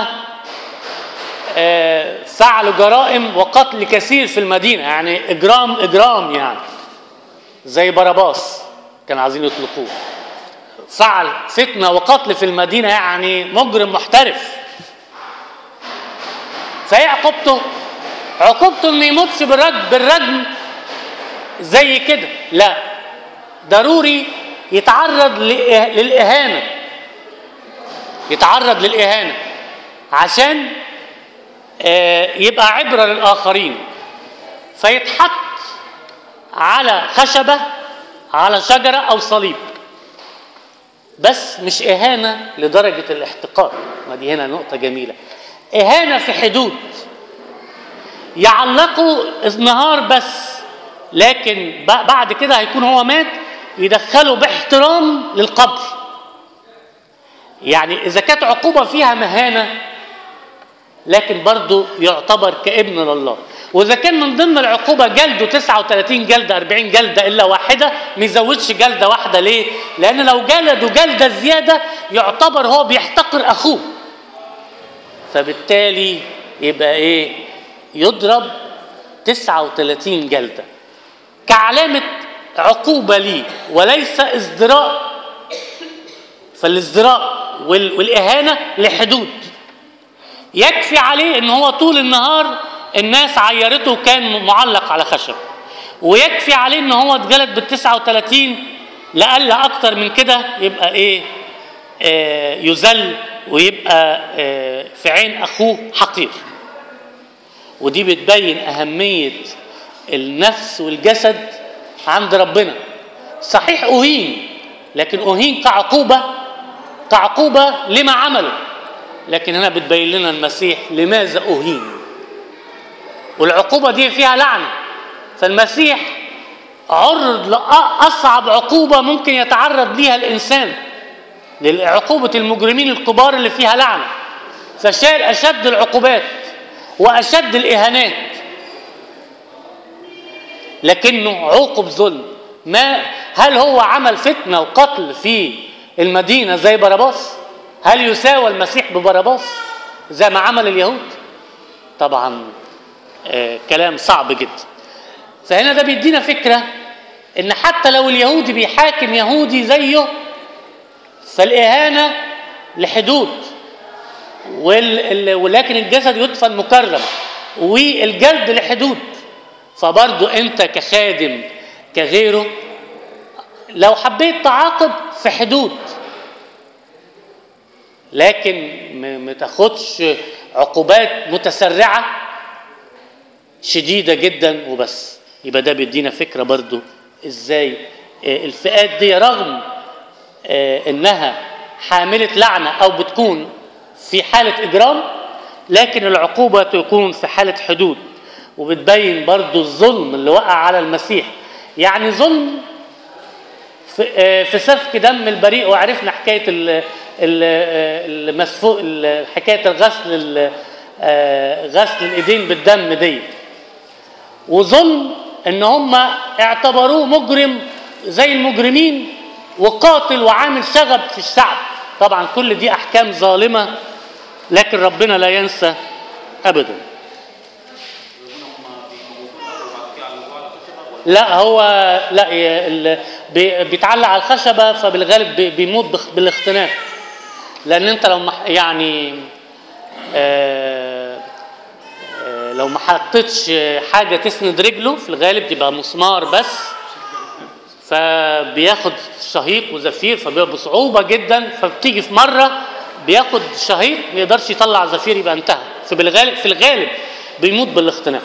آه، فعلوا جرائم وقتل كثير في المدينه يعني اجرام اجرام يعني زي باراباس كانوا عايزين يطلقوه فعل فتنه وقتل في المدينه يعني مجرم محترف فايه عقوبته؟ عقوبته انه يموتش بالرجم بالرجم زي كده لا ضروري يتعرض لإه- للإهانة يتعرض للإهانة عشان آه، يبقى عبرة للآخرين فيتحط على خشبة على شجرة أو صليب بس مش إهانة لدرجة الاحتقار ما دي هنا نقطة جميلة إهانة في حدود يعلقوا النهار بس لكن ب- بعد كده هيكون هو مات يدخلوا باحترام للقبر يعني اذا كانت عقوبه فيها مهانه لكن برضه يعتبر كابن لله واذا كان من ضمن العقوبه جلده 39 جلده 40 جلده الا واحده ما يزودش جلده واحده ليه لان لو جلده جلده زياده يعتبر هو بيحتقر اخوه فبالتالي يبقى ايه يضرب 39 جلده كعلامه عقوبه ليه وليس ازدراء فالازدراء وال- والاهانه لحدود يكفي عليه ان هو طول النهار الناس عيرته كان معلق على خشب ويكفي عليه ان هو اتجلد بال 39 لألا اكتر من كده يبقى ايه آه يذل ويبقى آه في عين اخوه حقير ودي بتبين اهميه النفس والجسد عند ربنا صحيح اهين لكن اهين كعقوبه كعقوبه لما عمله لكن هنا بتبين لنا المسيح لماذا أهين والعقوبة دي فيها لعنة فالمسيح عرض لأصعب عقوبة ممكن يتعرض ليها الإنسان لعقوبة المجرمين الكبار اللي فيها لعنة فشال أشد العقوبات وأشد الإهانات لكنه عوقب ظلم ما هل هو عمل فتنة وقتل في المدينة زي باراباس هل يساوى المسيح ببرباس زي ما عمل اليهود طبعا آه كلام صعب جدا فهنا ده بيدينا فكرة ان حتى لو اليهودي بيحاكم يهودي زيه فالإهانة لحدود وال... ال- ولكن الجسد يدفن مكرم والجلد لحدود فبرضو انت كخادم كغيره لو حبيت تعاقب في حدود لكن ما ما تاخدش عقوبات متسرعه شديده جدا وبس يبقى ده بيدينا فكره برضو ازاي آه، الفئات دي رغم آه، انها حامله لعنه او بتكون في حاله اجرام لكن العقوبه تكون في حاله حدود وبتبين برضو الظلم اللي وقع على المسيح يعني ظلم في آه، في سفك دم البريء وعرفنا حكايه ال- ال- آه، المسفوق ال- حكايه الغسل ال- آه، غسل الايدين بالدم دي وظلم ان هم اعتبروه مجرم زي المجرمين وقاتل وعامل شغب في الشعب طبعا كل دي احكام ظالمه لكن ربنا لا ينسى ابدا لا هو لا ي- ال- بي- بيتعلق على الخشبه فبالغالب بي- بيموت بخ- بالاختناق لان انت لو مح- يعني آه، آه، لو ما حطيتش حاجه تسند رجله في الغالب تبقى مسمار بس فبياخد شهيق وزفير فبيبقى بصعوبه جدا فبتيجي في مره بياخد شهيق ما يقدرش يطلع زفير يبقى انتهى فبالغالب في الغالب بيموت بالاختناق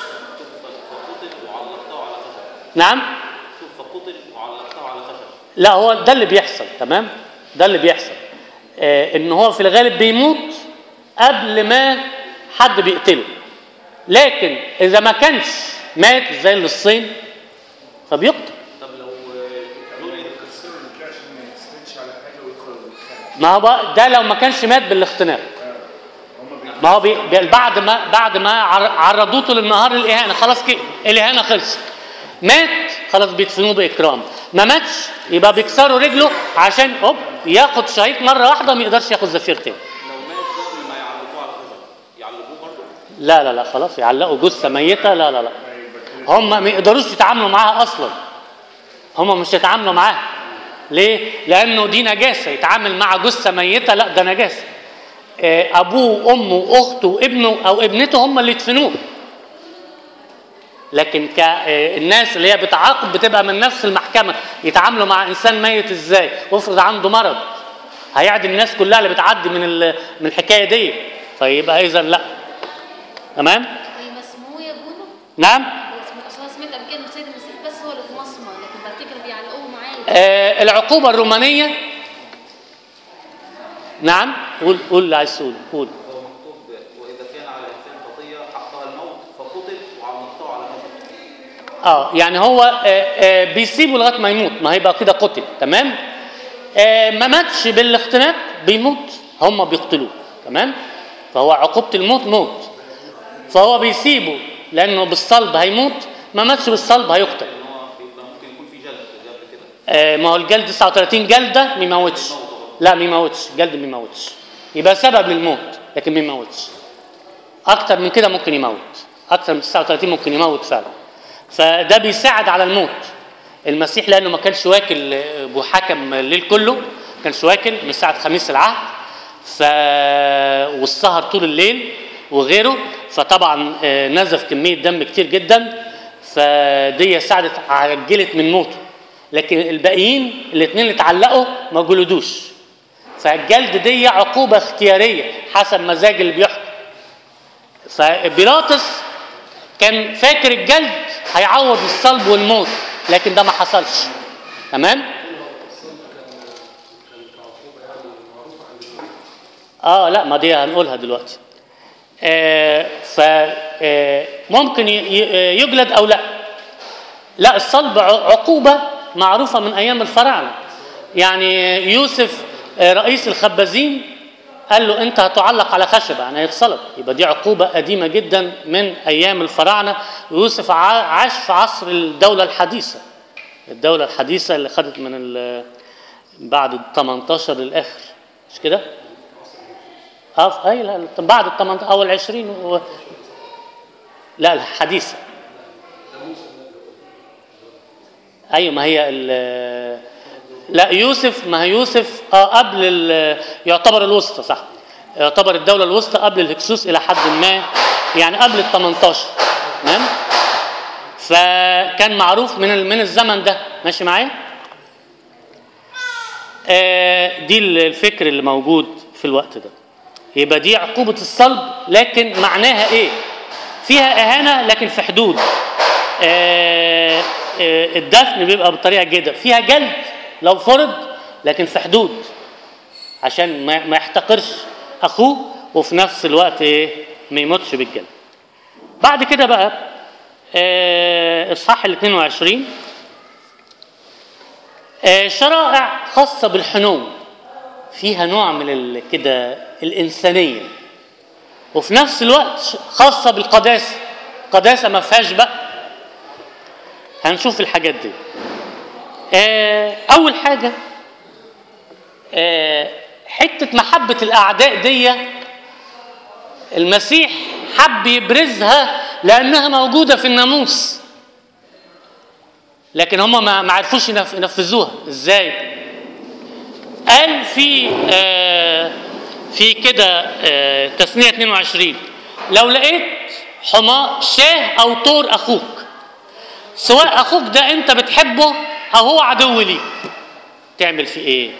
نعم
شوف فقتل وعلقته على خشب
لا هو ده اللي بيحصل تمام ده اللي بيحصل آه ان هو في الغالب بيموت قبل ما حد بيقتله لكن اذا ما كانش مات زي اللصين فبيقتل
طب لو
لون الكسر ما يطلعش ما يسندش على حاجه ويدخل ويتخانق
ما هو بقى ده لو ما كانش مات بالاختناق
هم بي...
ما هو بي بي- بعد ما بعد ما عر- عرضوه للنهار الاهانه خلاص كده الاهانه خلصت مات خلاص بيدفنوه باكرام ما ماتش يبقى بيكسروا رجله عشان هوب ياخد شهيق مره واحده ما يقدرش ياخد زفير تاني
لو مات قبل ما يعلقوه على خشب يعلقوه برضه
لا لا لا خلاص يعلقوا جثه ميته لا لا لا هم ما يقدروش يتعاملوا معاها اصلا هم مش يتعاملوا معاها ليه؟ لانه دي نجاسه يتعامل مع جثه ميته لا ده نجاسه آه، ابوه وامه واخته وابنه او ابنته هم اللي يدفنوه لكن ك آه، الناس اللي هي بتعاقب بتبقى من نفس المحكمه يتعاملوا مع انسان ميت ازاي وافرض عنده مرض هيعدي الناس كلها اللي بتعدي من ال- من الحكايه دي فيبقى اذا لا تمام
هي مسموه يا بونو
نعم
هو اسمه اصل أنا سمعت قبل كده ان السيد المسيح بس هو اللي في مسمى لكن بعد كده كانوا بيعلقوه معاه
آه العقوبه الرومانيه نعم قول قول اللي عايز تقول قول
هو مكتوب واذا كان على الانسان خطيه حقها الموت فقتل
اه يعني هو آه آه بيسيبه لغايه ما يموت ما هيبقى كده قتل تمام آه ما ماتش بالاختناق بيموت هم بيقتلوه تمام فهو عقوبه الموت موت فهو بيسيبه لانه بالصلب هيموت ما ماتش بالصلب هيقتل
ان هو بيبقى ممكن يكون في جلد زي قبل كده
آه ما هو الجلد 39 جلده ما يموتش لا ما يموتش جلد ما يموتش يبقى سبب للموت لكن ما يموتش اكتر من كده ممكن يموت اكتر من 39 ممكن يموت فعلا فده بيساعد على الموت المسيح لانه ما كانش واكل آه، وحكم الليل كله ما كانش واكل من ساعه خميس العهد ف والسهر طول الليل وغيره فطبعا آه، نزف كميه دم كتير جدا فدي ساعدت عجلت من موته لكن الباقيين الاثنين اللي اتعلقوا ما جلدوش فالجلد دي عقوبه اختياريه حسب مزاج اللي بيحكم فبيلاطس كان فاكر الجلد هيعوض الصلب والموت لكن ده ما حصلش تمام اه لا ما دي هنقولها دلوقتي آه ف آه ممكن ي- ي- يجلد او لا لا الصلب ع- عقوبه معروفه من ايام الفراعنه يعني يوسف آه، رئيس الخبازين قال له انت هتعلق على خشبه يعني هيتصلب يبقى دي عقوبه قديمه جدا من ايام الفراعنه ويوسف ع- عاش في عصر الدوله الحديثه الدوله الحديثه اللي خدت من ال- بعد ال 18 للاخر مش كده؟ اه في- اي لا لا، بعد ال 18 او ال 20 و... لا الحديثه ايوه ما هي ال- لا يوسف ما هي يوسف اه قبل ال- يعتبر الوسطى صح يعتبر الدوله الوسطى قبل الهكسوس الى حد ما يعني قبل ال 18 تمام فكان معروف من ال- من الزمن ده ماشي معايا آه دي الفكر اللي موجود في الوقت ده يبقى دي عقوبة الصلب لكن معناها ايه فيها اهانة لكن في حدود آه آه الدفن بيبقى بطريقة جدا فيها جلد لو فرض لكن في حدود عشان ما ما يحتقرش اخوه وفي نفس الوقت ايه ما يموتش بالجلد بعد كده بقى آه اصحاح ال 22 آه شرائع خاصة بالحنو فيها نوع من ال- كده الإنسانية وفي نفس الوقت خاصة بالقداسة قداسة ما فيهاش بقى هنشوف الحاجات دي آه، أول حاجة آه، حتة محبة الأعداء دي المسيح حب يبرزها لأنها موجودة في الناموس لكن هم ما ما عرفوش ينف- ينفذوها ازاي قال في آه في كده آه تثنية 22 لو لقيت حمار شاه او طور اخوك سواء اخوك ده انت بتحبه او هو عدو ليك تعمل فيه ايه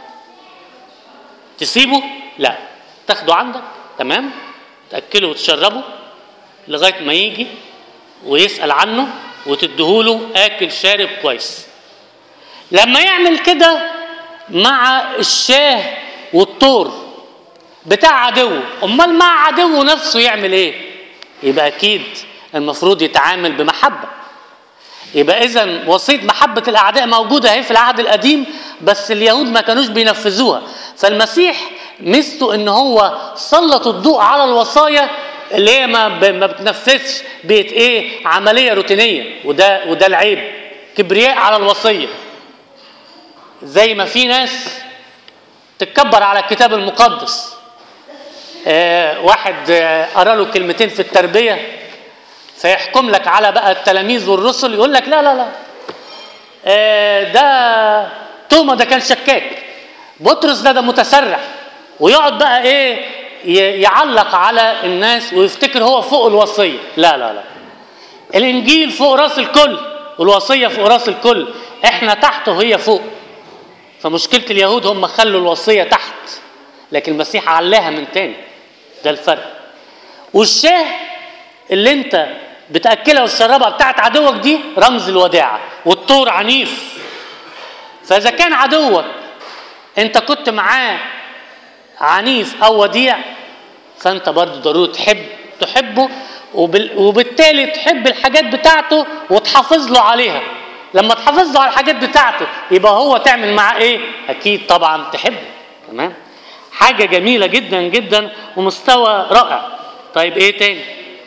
تسيبه لا تاخده عندك تمام تاكله وتشربه لغايه ما يجي ويسال عنه وتديهوله اكل شارب كويس لما يعمل كده مع الشاه والطور بتاع عدوه امال مع عدوه نفسه يعمل ايه يبقى اكيد المفروض يتعامل بمحبه يبقى اذا وصيه محبه الاعداء موجوده اهي في العهد القديم بس اليهود ما كانوش بينفذوها فالمسيح ميزته ان هو سلط الضوء على الوصايا اللي هي ما ب- ما بتنفذش بقت ايه عمليه روتينيه وده وده العيب كبرياء على الوصيه زي ما في ناس تتكبر على الكتاب المقدس آه واحد آه قرا له كلمتين في التربيه فيحكم لك على بقى التلاميذ والرسل يقول لك لا لا لا آه ده توما ده كان شكاك بطرس ده ده متسرع ويقعد بقى ايه ي- يعلق على الناس ويفتكر هو فوق الوصيه لا لا لا الانجيل فوق راس الكل والوصيه فوق راس الكل احنا تحت وهي فوق فمشكله اليهود هم خلوا الوصيه تحت لكن المسيح علاها من تاني ده الفرق والشاه اللي انت بتاكلها وتشربها بتاعت عدوك دي رمز الوداعه والطور عنيف فاذا كان عدوك انت كنت معاه عنيف او وديع فانت برضو ضروري تحب تحبه وبال... وبالتالي تحب الحاجات بتاعته وتحافظ له عليها لما تحافظ له على الحاجات بتاعته يبقى هو تعمل معاه ايه اكيد طبعا تحبه تمام حاجه جميله جدا جدا ومستوى رائع طيب ايه تاني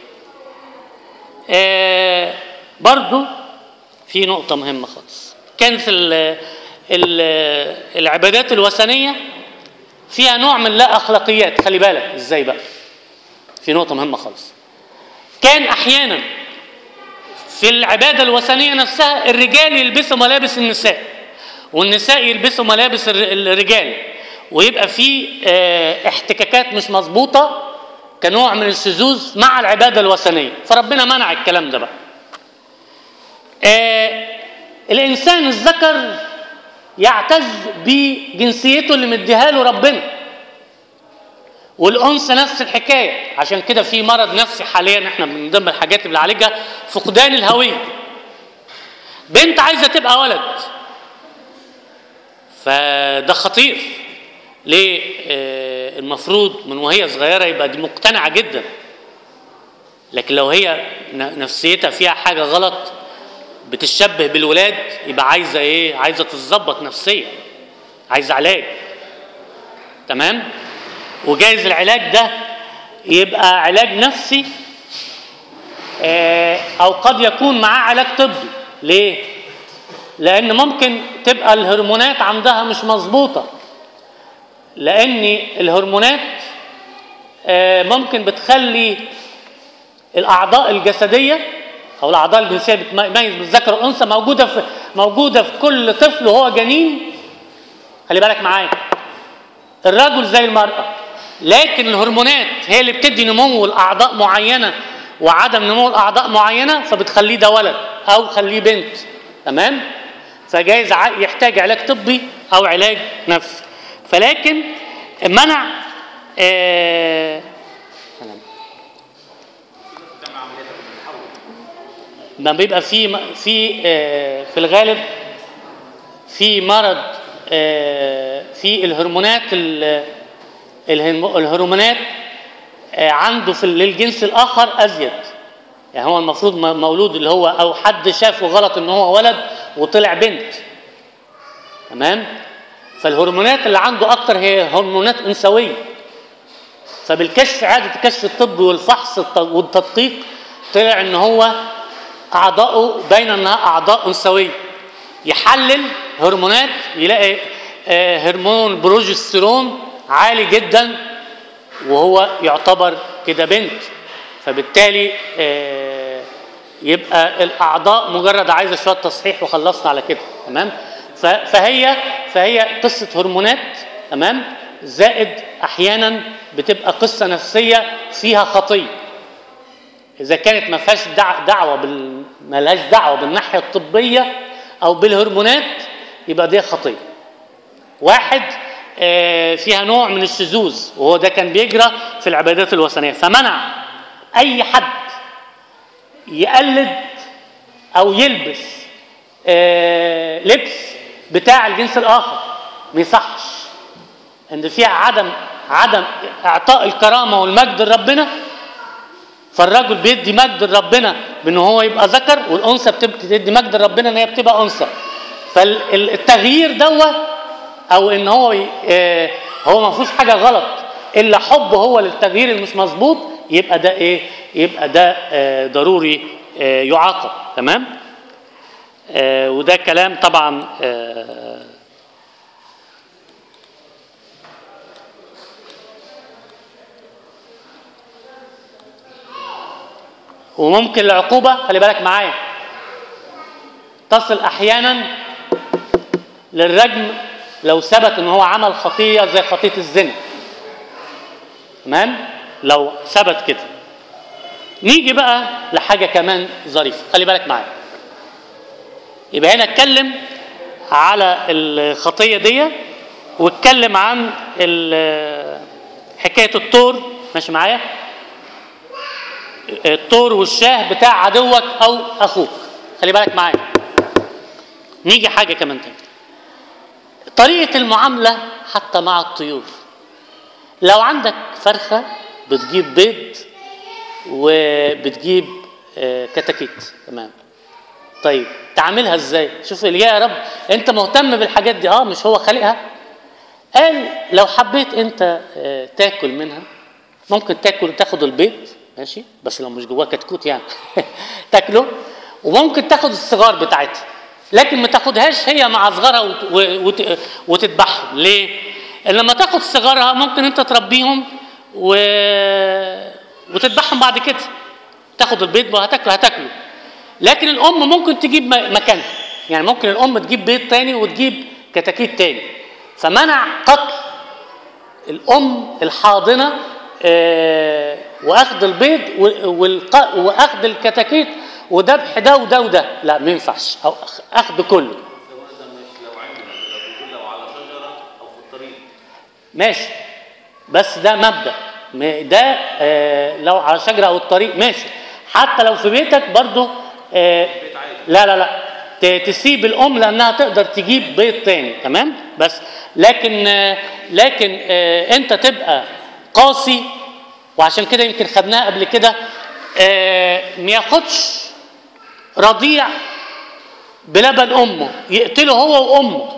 آه برضو في نقطه مهمه خالص كانت ال... ال... العبادات الوثنيه فيها نوع من لا اخلاقيات خلي بالك ازاي بقى في نقطه مهمه خالص كان احيانا في العباده الوثنيه نفسها الرجال يلبسوا ملابس النساء والنساء يلبسوا ملابس الر- الرجال ويبقى في آه، احتكاكات مش مظبوطه كنوع من الشذوذ مع العباده الوثنيه فربنا منع الكلام ده بقى آه، الانسان الذكر يعتز بجنسيته اللي مديها له ربنا والانثى نفس الحكايه عشان كده في مرض نفسي حاليا احنا من ضمن الحاجات اللي بنعالجها فقدان الهويه بنت عايزه تبقى ولد فده خطير ليه آه، المفروض من وهي صغيره يبقى دي مقتنعه جدا لكن لو هي ن- نفسيتها فيها حاجه غلط بتشبه بالولاد يبقى عايزه ايه عايزه تتظبط نفسيا عايزه علاج تمام وجايز العلاج ده يبقى علاج نفسي آه، او قد يكون معاه علاج طبي ليه لان ممكن تبقى الهرمونات عندها مش مظبوطه لان الهرمونات آه، ممكن بتخلي الاعضاء الجسديه او الاعضاء الجنسيه بتميز بين الذكر والانثى موجوده في موجوده في كل طفل وهو جنين خلي بالك معايا الرجل زي المراه لكن الهرمونات هي اللي بتدي نمو الاعضاء معينه وعدم نمو الاعضاء معينه فبتخليه ده ولد او خليه بنت تمام فجايز ع- يحتاج علاج طبي او علاج نفسي فلكن منع آه ما بيبقى في في آه، في الغالب في مرض آه، في الهرمونات ال- الهرمو- الهرمونات آه، عنده في للجنس الاخر ازيد يعني هو المفروض م- مولود اللي هو او حد شافه غلط ان هو ولد وطلع بنت تمام فالهرمونات اللي عنده اكتر هي هرمونات انثويه فبالكشف عادة الكشف الطبي والفحص الت- والتدقيق طلع ان هو اعضائه باينه انها اعضاء انثويه يحلل هرمونات يلاقي آه، هرمون بروجسترون عالي جدا وهو يعتبر كده بنت فبالتالي آه، يبقى الاعضاء مجرد عايزه شويه تصحيح وخلصنا على كده تمام ف- فهي فهي قصه هرمونات تمام زائد احيانا بتبقى قصه نفسيه فيها خطيه اذا كانت ما فيهاش دع- دعوه بال ما لهاش دعوه بالناحيه الطبيه او بالهرمونات يبقى دي خطيه واحد آه، فيها نوع من الشذوذ وهو ده كان بيجرى في العبادات الوثنيه فمنع اي حد يقلد او يلبس آه، لبس بتاع الجنس الاخر ما يصحش ان فيها عدم عدم اعطاء الكرامه والمجد لربنا فالرجل بيدي مجد لربنا بان هو يبقى ذكر والانثى بتدي مجد لربنا ان هي بتبقى انثى فالتغيير دوت او ان هو ي- آه، هو ما فيهوش حاجه غلط الا حب هو للتغيير اللي مش مظبوط يبقى ده ايه يبقى ده آه، ضروري آه، يعاقب تمام آه، وده كلام طبعا آه، وممكن العقوبة خلي بالك معايا تصل أحيانا للرجم لو ثبت ان هو عمل خطية زي خطية الزنا تمام لو ثبت كده نيجي بقى لحاجة كمان ظريفة خلي بالك معايا يبقى هنا اتكلم على الخطية دي واتكلم عن ال- حكاية الطور ماشي معايا الطور والشاه بتاع عدوك او اخوك خلي بالك معايا نيجي حاجه كمان تاني طريقه المعامله حتى مع الطيور لو عندك فرخه بتجيب بيض وبتجيب آه، كتاكيت تمام طيب تعملها ازاي شوف اللي يا رب انت مهتم بالحاجات دي اه مش هو خالقها قال لو حبيت انت آه، تاكل منها ممكن تاكل تاخد البيض ماشي بس لو مش جواه كتكوت يعني تاكله وممكن تاخد الصغار بتاعتها لكن ما تاخدهاش هي مع صغارها وت- و- وت- وتذبحهم ليه؟ لما تاخد صغارها ممكن انت تربيهم و... وتذبحهم بعد كده تاخد البيض وهتاكله هتاكله لكن الام ممكن تجيب م- مكانها يعني ممكن الام تجيب بيض تاني وتجيب كتاكيت تاني فمنع قتل الام الحاضنه آه، واخذ البيض و- والق- واخذ الكتاكيت وذبح ده وده وده لا ما ينفعش او أخ- اخذ كله
لو مثلا مش لو عندنا لو بيقول لو على شجره او في الطريق
ماشي بس ده مبدا م- ده آه، لو على شجره او الطريق ماشي حتى لو في بيتك برضه آه،
بيت عادي
لا لا لا ت- تسيب الام لانها تقدر تجيب بيض تاني تمام بس لكن آه، لكن آه، انت تبقى قاسي وعشان كده يمكن خدناها قبل كده آه، ما ياخدش رضيع بلبن امه يقتله هو وامه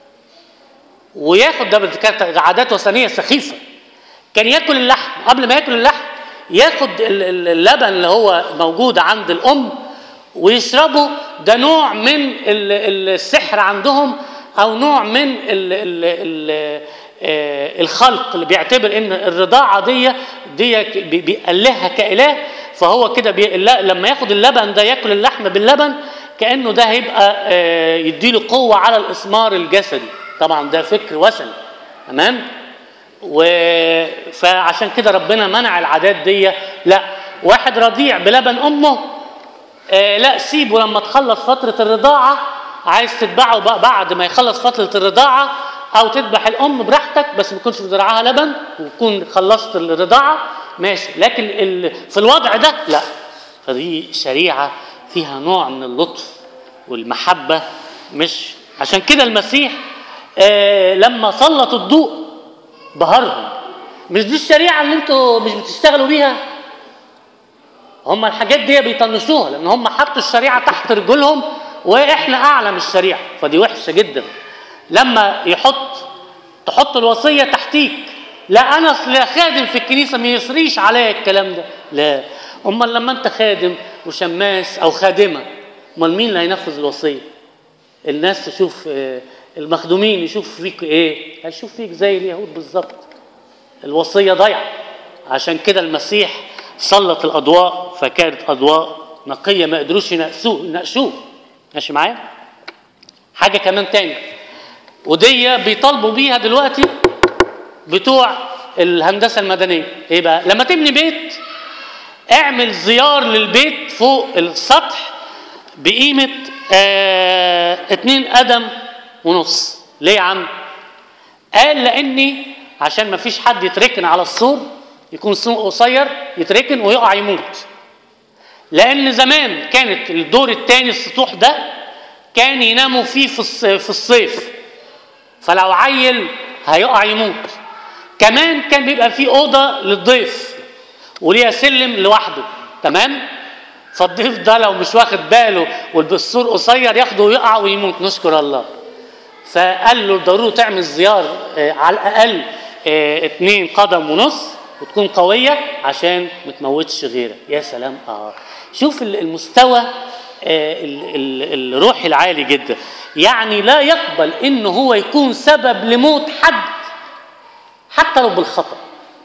وياخد ده كانت عادات وثنيه سخيفه كان ياكل اللحم قبل ما ياكل اللحم ياخد ال- ال- اللبن اللي هو موجود عند الام ويشربه ده نوع من ال- ال- السحر عندهم او نوع من ال ال ال آه، الخلق اللي بيعتبر ان الرضاعه دي دي ك- بي- بيألهها كاله فهو كده بي... لا- لما ياخد اللبن ده ياكل اللحم باللبن كانه ده هيبقى آه، يديله قوه على الاسمار الجسدي طبعا ده فكر وثني تمام و... فعشان كده ربنا منع العادات دي لا واحد رضيع بلبن امه آه لا سيبه لما تخلص فترة الرضاعة عايز تتبعه بقى بعد ما يخلص فترة الرضاعة أو تذبح الأم براحتك بس ما يكونش في ذراعها لبن وتكون خلصت الرضاعة ماشي لكن ال... في الوضع ده لا فدي شريعة فيها نوع من اللطف والمحبة مش عشان كده المسيح آه لما سلط الضوء بهرهم مش دي الشريعة اللي انتوا مش بتشتغلوا بيها هم الحاجات دي بيطنشوها لان هم حطوا الشريعه تحت رجلهم واحنا اعلى من الشريعه فدي وحشه جدا لما يحط تحط الوصيه تحتيك لا انا اصل خادم في الكنيسه ما يسريش عليا الكلام ده لا امال لما انت خادم وشماس او خادمه امال مين اللي هينفذ الوصيه الناس تشوف آه، المخدومين يشوف فيك ايه هيشوف فيك زي اليهود بالظبط الوصيه ضايعه عشان كده المسيح سلط الاضواء فكانت اضواء نقيه ما قدروش يناقشوه يناقشوه ماشي معايا حاجه كمان تاني ودي بيطالبوا بيها دلوقتي بتوع الهندسه المدنيه ايه بقى لما تبني بيت اعمل زيار للبيت فوق السطح بقيمه آه اتنين قدم ونص ليه يا عم قال لاني عشان ما فيش حد يتركن على السور يكون سور قصير يتركن ويقع يموت لان زمان كانت الدور الثاني السطوح ده كان يناموا فيه في الص- في الصيف فلو عيل هيقع يموت كمان كان بيبقى فيه اوضه للضيف وليها سلم لوحده تمام فالضيف ده لو مش واخد باله والسور قصير ياخده ويقع ويموت نشكر الله فقال له ضروري تعمل زيار آه، على الاقل آه، اتنين قدم ونص وتكون قويه عشان ما تموتش غيرك يا سلام اه شوف ال- المستوى آه، ال- ال- الروحي العالي جدا يعني لا يقبل ان هو يكون سبب لموت حد حتى لو بالخطا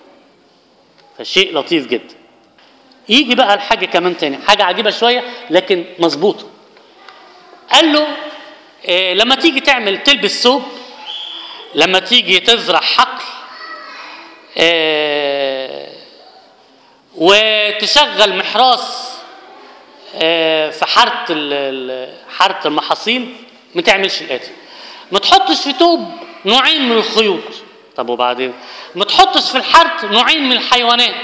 فشيء لطيف جدا يجي بقى الحاجه كمان تاني حاجه عجيبه شويه لكن مظبوطه قال له آه، لما تيجي تعمل تلبس ثوب لما تيجي تزرع حقل آه، وتشغل محراس آه، في حاره ال- ال- حاره المحاصيل ما تعملش الاتي ما تحطش في توب نوعين من الخيوط طب وبعدين ما تحطش في الحرث نوعين من الحيوانات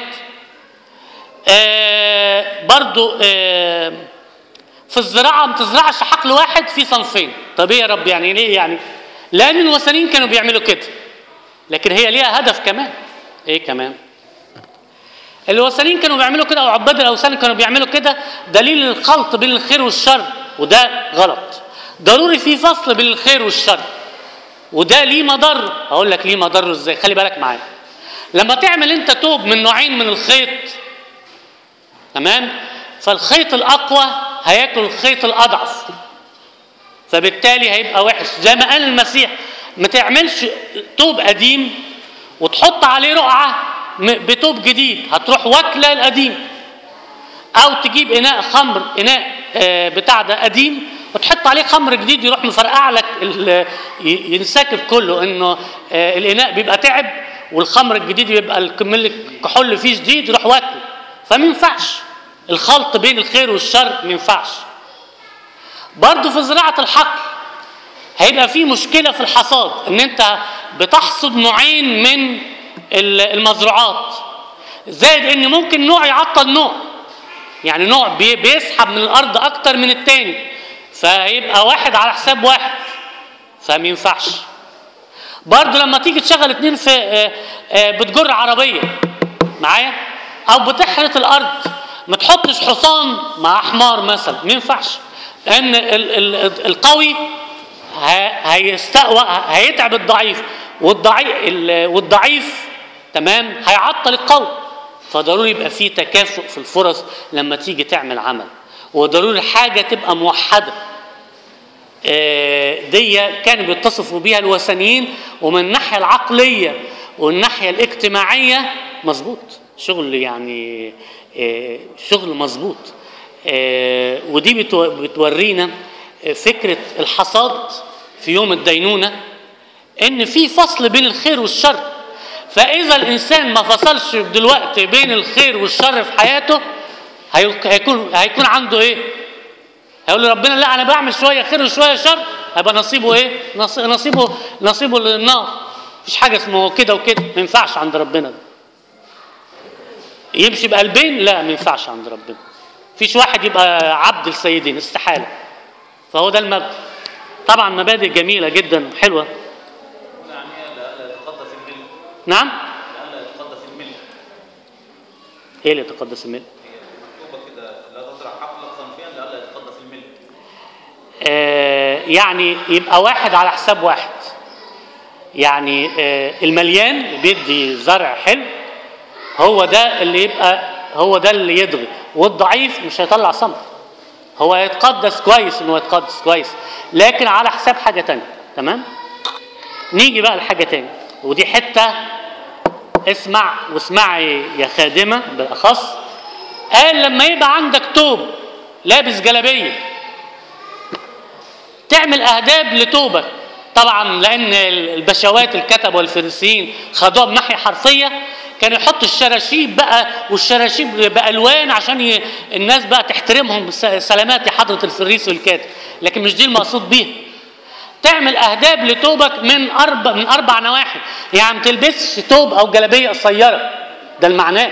آه برضو آه في الزراعه ما تزرعش حقل واحد في صنفين طب ايه يا رب يعني ليه يعني لان الوثنيين كانوا بيعملوا كده لكن هي ليها هدف كمان ايه كمان الوثنيين كانوا بيعملوا كده او عباد الاوثان كانوا بيعملوا كده دليل الخلط بين الخير والشر وده غلط ضروري في فصل بين الخير والشر وده ليه مضر اقول لك ليه مضر ازاي خلي بالك معايا لما تعمل انت توب من نوعين من الخيط تمام فالخيط الاقوى هياكل الخيط الاضعف فبالتالي هيبقى وحش زي ما قال المسيح ما تعملش توب قديم وتحط عليه رقعه م- بتوب جديد هتروح واكله القديم او تجيب اناء خمر اناء آه، بتاع ده قديم وتحط عليه خمر جديد يروح مفرقع لك ال- ي- ينسكب كله انه آه، الاناء بيبقى تعب والخمر الجديد بيبقى الكمل الكحول فيه جديد يروح واكله فما ينفعش الخلط بين الخير والشر ما ينفعش برضه في زراعه الحقل هيبقى في مشكله في الحصاد ان انت بتحصد نوعين من ال- المزروعات زائد ان ممكن نوع يعطل نوع يعني نوع بي- بيسحب من الارض اكتر من التاني فيبقى واحد على حساب واحد فما ينفعش برضه لما تيجي تشغل اتنين في آه، آه، بتجر عربيه معايا او بتحرث الارض ما تحطش حصان مع حمار مثلا ما ينفعش لان ال- ال- القوي ه- هيستقوى هيتعب الضعيف والضعيف والضعيف تمام هيعطل القوي فضروري يبقى في تكافؤ في الفرص لما تيجي تعمل عمل وضروري حاجه تبقى موحده آه، دي كانوا بيتصفوا بيها الوثنيين ومن الناحيه العقليه والناحيه الاجتماعيه مظبوط شغل يعني آه، شغل مظبوط آه، ودي بتو- بتورينا آه، فكره الحصاد في يوم الدينونه ان في فصل بين الخير والشر فاذا الانسان ما فصلش دلوقتي بين الخير والشر في حياته هي- هيكون هيكون عنده ايه هيقول لي ربنا لا انا بعمل شويه خير وشويه شر هيبقى نصيبه ايه نص- نصيبه نصيبه للنار مفيش حاجه اسمه كده وكده ما ينفعش عند ربنا ده يمشي بقلبين لا ما ينفعش عند ربنا مفيش واحد يبقى عبد السيدين استحاله فهو ده المبدا طبعا مبادئ جميله جدا وحلوه
هنا يعني لا يتقدس الملك
نعم
لا يتقدس الملك
ايه اللي يتقدس الملك
مكتوبه كده لا تزرع حقلك صنفيا لا يتقدس الملك
آه، يعني يبقى واحد على حساب واحد يعني آه، المليان بيدي زرع حلو هو ده اللي يبقى هو ده اللي يضغي والضعيف مش هيطلع ثمر هو يتقدس كويس انه يتقدس كويس لكن على حساب حاجه تانية تمام نيجي بقى لحاجه تانية ودي حته اسمع واسمعي يا خادمه بالاخص قال لما يبقى عندك توب لابس جلابيه تعمل اهداب لتوبك طبعا لان البشوات الكتب والفريسيين خدوها بناحيه حرفيه كانوا يحطوا الشراشيب بقى والشراشيب بالوان عشان ي... الناس بقى تحترمهم س- سلامات يا حضره الفريس والكاتب لكن مش دي المقصود بيها تعمل اهداب لتوبك من اربع من اربع نواحي يعني ما تلبسش توب او جلابيه قصيره ده المعناه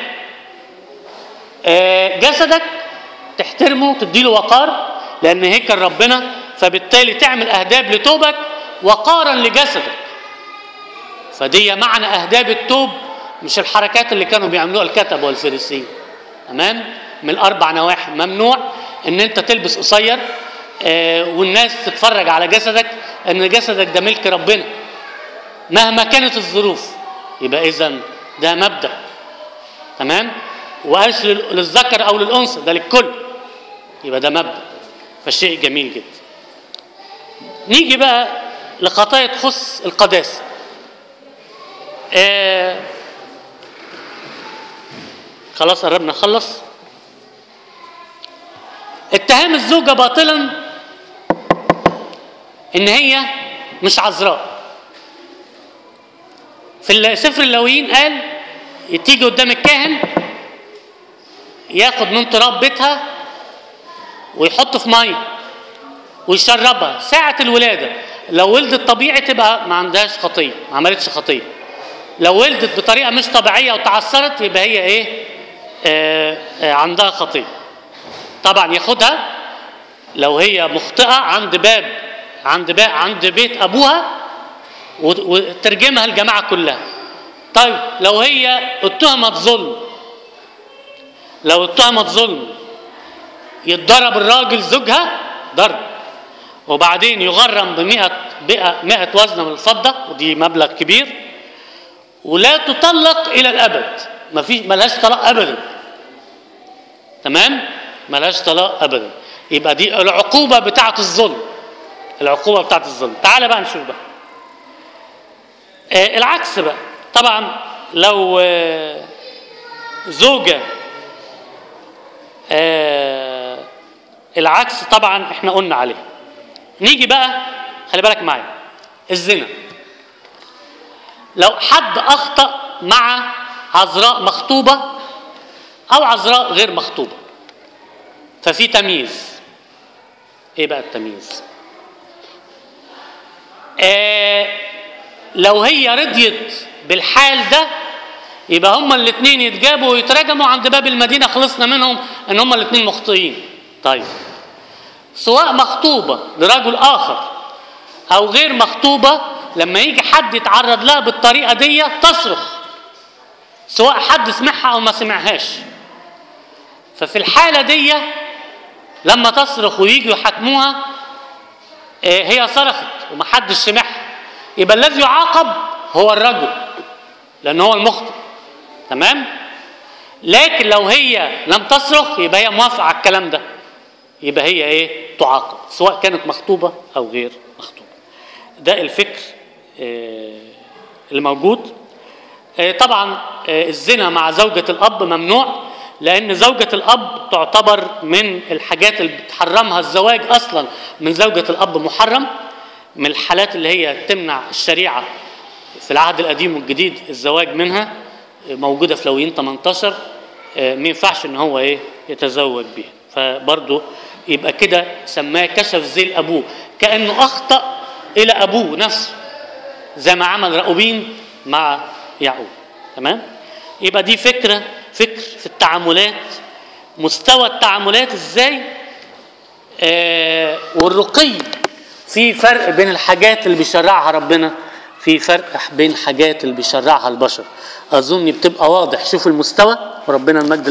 آه، جسدك تحترمه تديله وقار لان هيكل ربنا فبالتالي تعمل اهداب لتوبك وقارا لجسدك فدي معنى اهداب التوب مش الحركات اللي كانوا بيعملوها الكتب والفريسيين تمام من الاربع نواحي ممنوع ان انت تلبس قصير آه، والناس تتفرج على جسدك ان جسدك ده ملك ربنا مهما كانت الظروف يبقى اذا ده مبدا تمام وقالش لل- للذكر او للانثى ده للكل يبقى ده مبدا فشيء جميل جدا نيجي بقى لخطايا تخص القداسه آه خلاص قربنا نخلص اتهام الزوجه باطلا ان هي مش عذراء في ال- سفر اللاويين قال تيجي قدام الكاهن ياخد من تراب بيتها ويحطه في ميه ويشربها ساعة الولادة لو ولدت طبيعي تبقى ما عندهاش خطية ما عملتش خطية لو ولدت بطريقة مش طبيعية وتعثرت يبقى هي ايه آه آه عندها خطية طبعا ياخدها لو هي مخطئة عند باب عند باب عند بيت أبوها وت- وترجمها الجماعة كلها طيب لو هي اتهمت ظلم لو اتهمت ظلم يتضرب الراجل زوجها ضرب وبعدين يغرم بمئة بئة مئة وزنة من الفضة ودي مبلغ كبير ولا تطلق إلى الأبد ما في ملهاش طلاق أبدا تمام ملهاش طلاق أبدا يبقى دي العقوبة بتاعة الظلم العقوبة بتاعة الظلم تعال بقى نشوف بقى آه العكس بقى طبعا لو آه زوجة آه العكس طبعا احنا قلنا عليه نيجي بقى خلي بالك معايا الزنا لو حد اخطا مع عذراء مخطوبه او عذراء غير مخطوبه ففي تمييز ايه بقى التمييز آه لو هي رضيت بالحال ده يبقى هما الاثنين يتجابوا ويتراجموا عند باب المدينه خلصنا منهم ان هما الاثنين مخطئين طيب سواء مخطوبه لرجل اخر او غير مخطوبه لما يجي حد يتعرض لها بالطريقه دي تصرخ سواء حد سمعها او ما سمعهاش ففي الحاله دي لما تصرخ ويجوا يحاكموها آه، هي صرخت ومحدش سمعها يبقى الذي يعاقب هو الرجل لان هو المخطئ تمام لكن لو هي لم تصرخ يبقى هي موافقه على الكلام ده يبقى هي ايه تعاقب سواء كانت مخطوبه او غير مخطوبه ده الفكر آه، اللي موجود آه، طبعا آه، الزنا مع زوجة الأب ممنوع لأن زوجة الأب تعتبر من الحاجات اللي بتحرمها الزواج أصلا من زوجة الأب محرم من الحالات اللي هي تمنع الشريعة في العهد القديم والجديد الزواج منها آه، موجودة في لويين 18 آه، ما ينفعش إن هو إيه يتزوج بيها فبرضه يبقى كده سماه كشف ذيل أبوه كأنه أخطأ إلى أبوه نفسه زي ما عمل راؤوبين مع يعقوب تمام يبقى دي فكره فكر في التعاملات مستوى التعاملات ازاي آه والرقي في فرق بين الحاجات اللي بيشرعها ربنا في فرق بين الحاجات اللي بيشرعها البشر اظن بتبقى واضح شوف المستوى وربنا المجد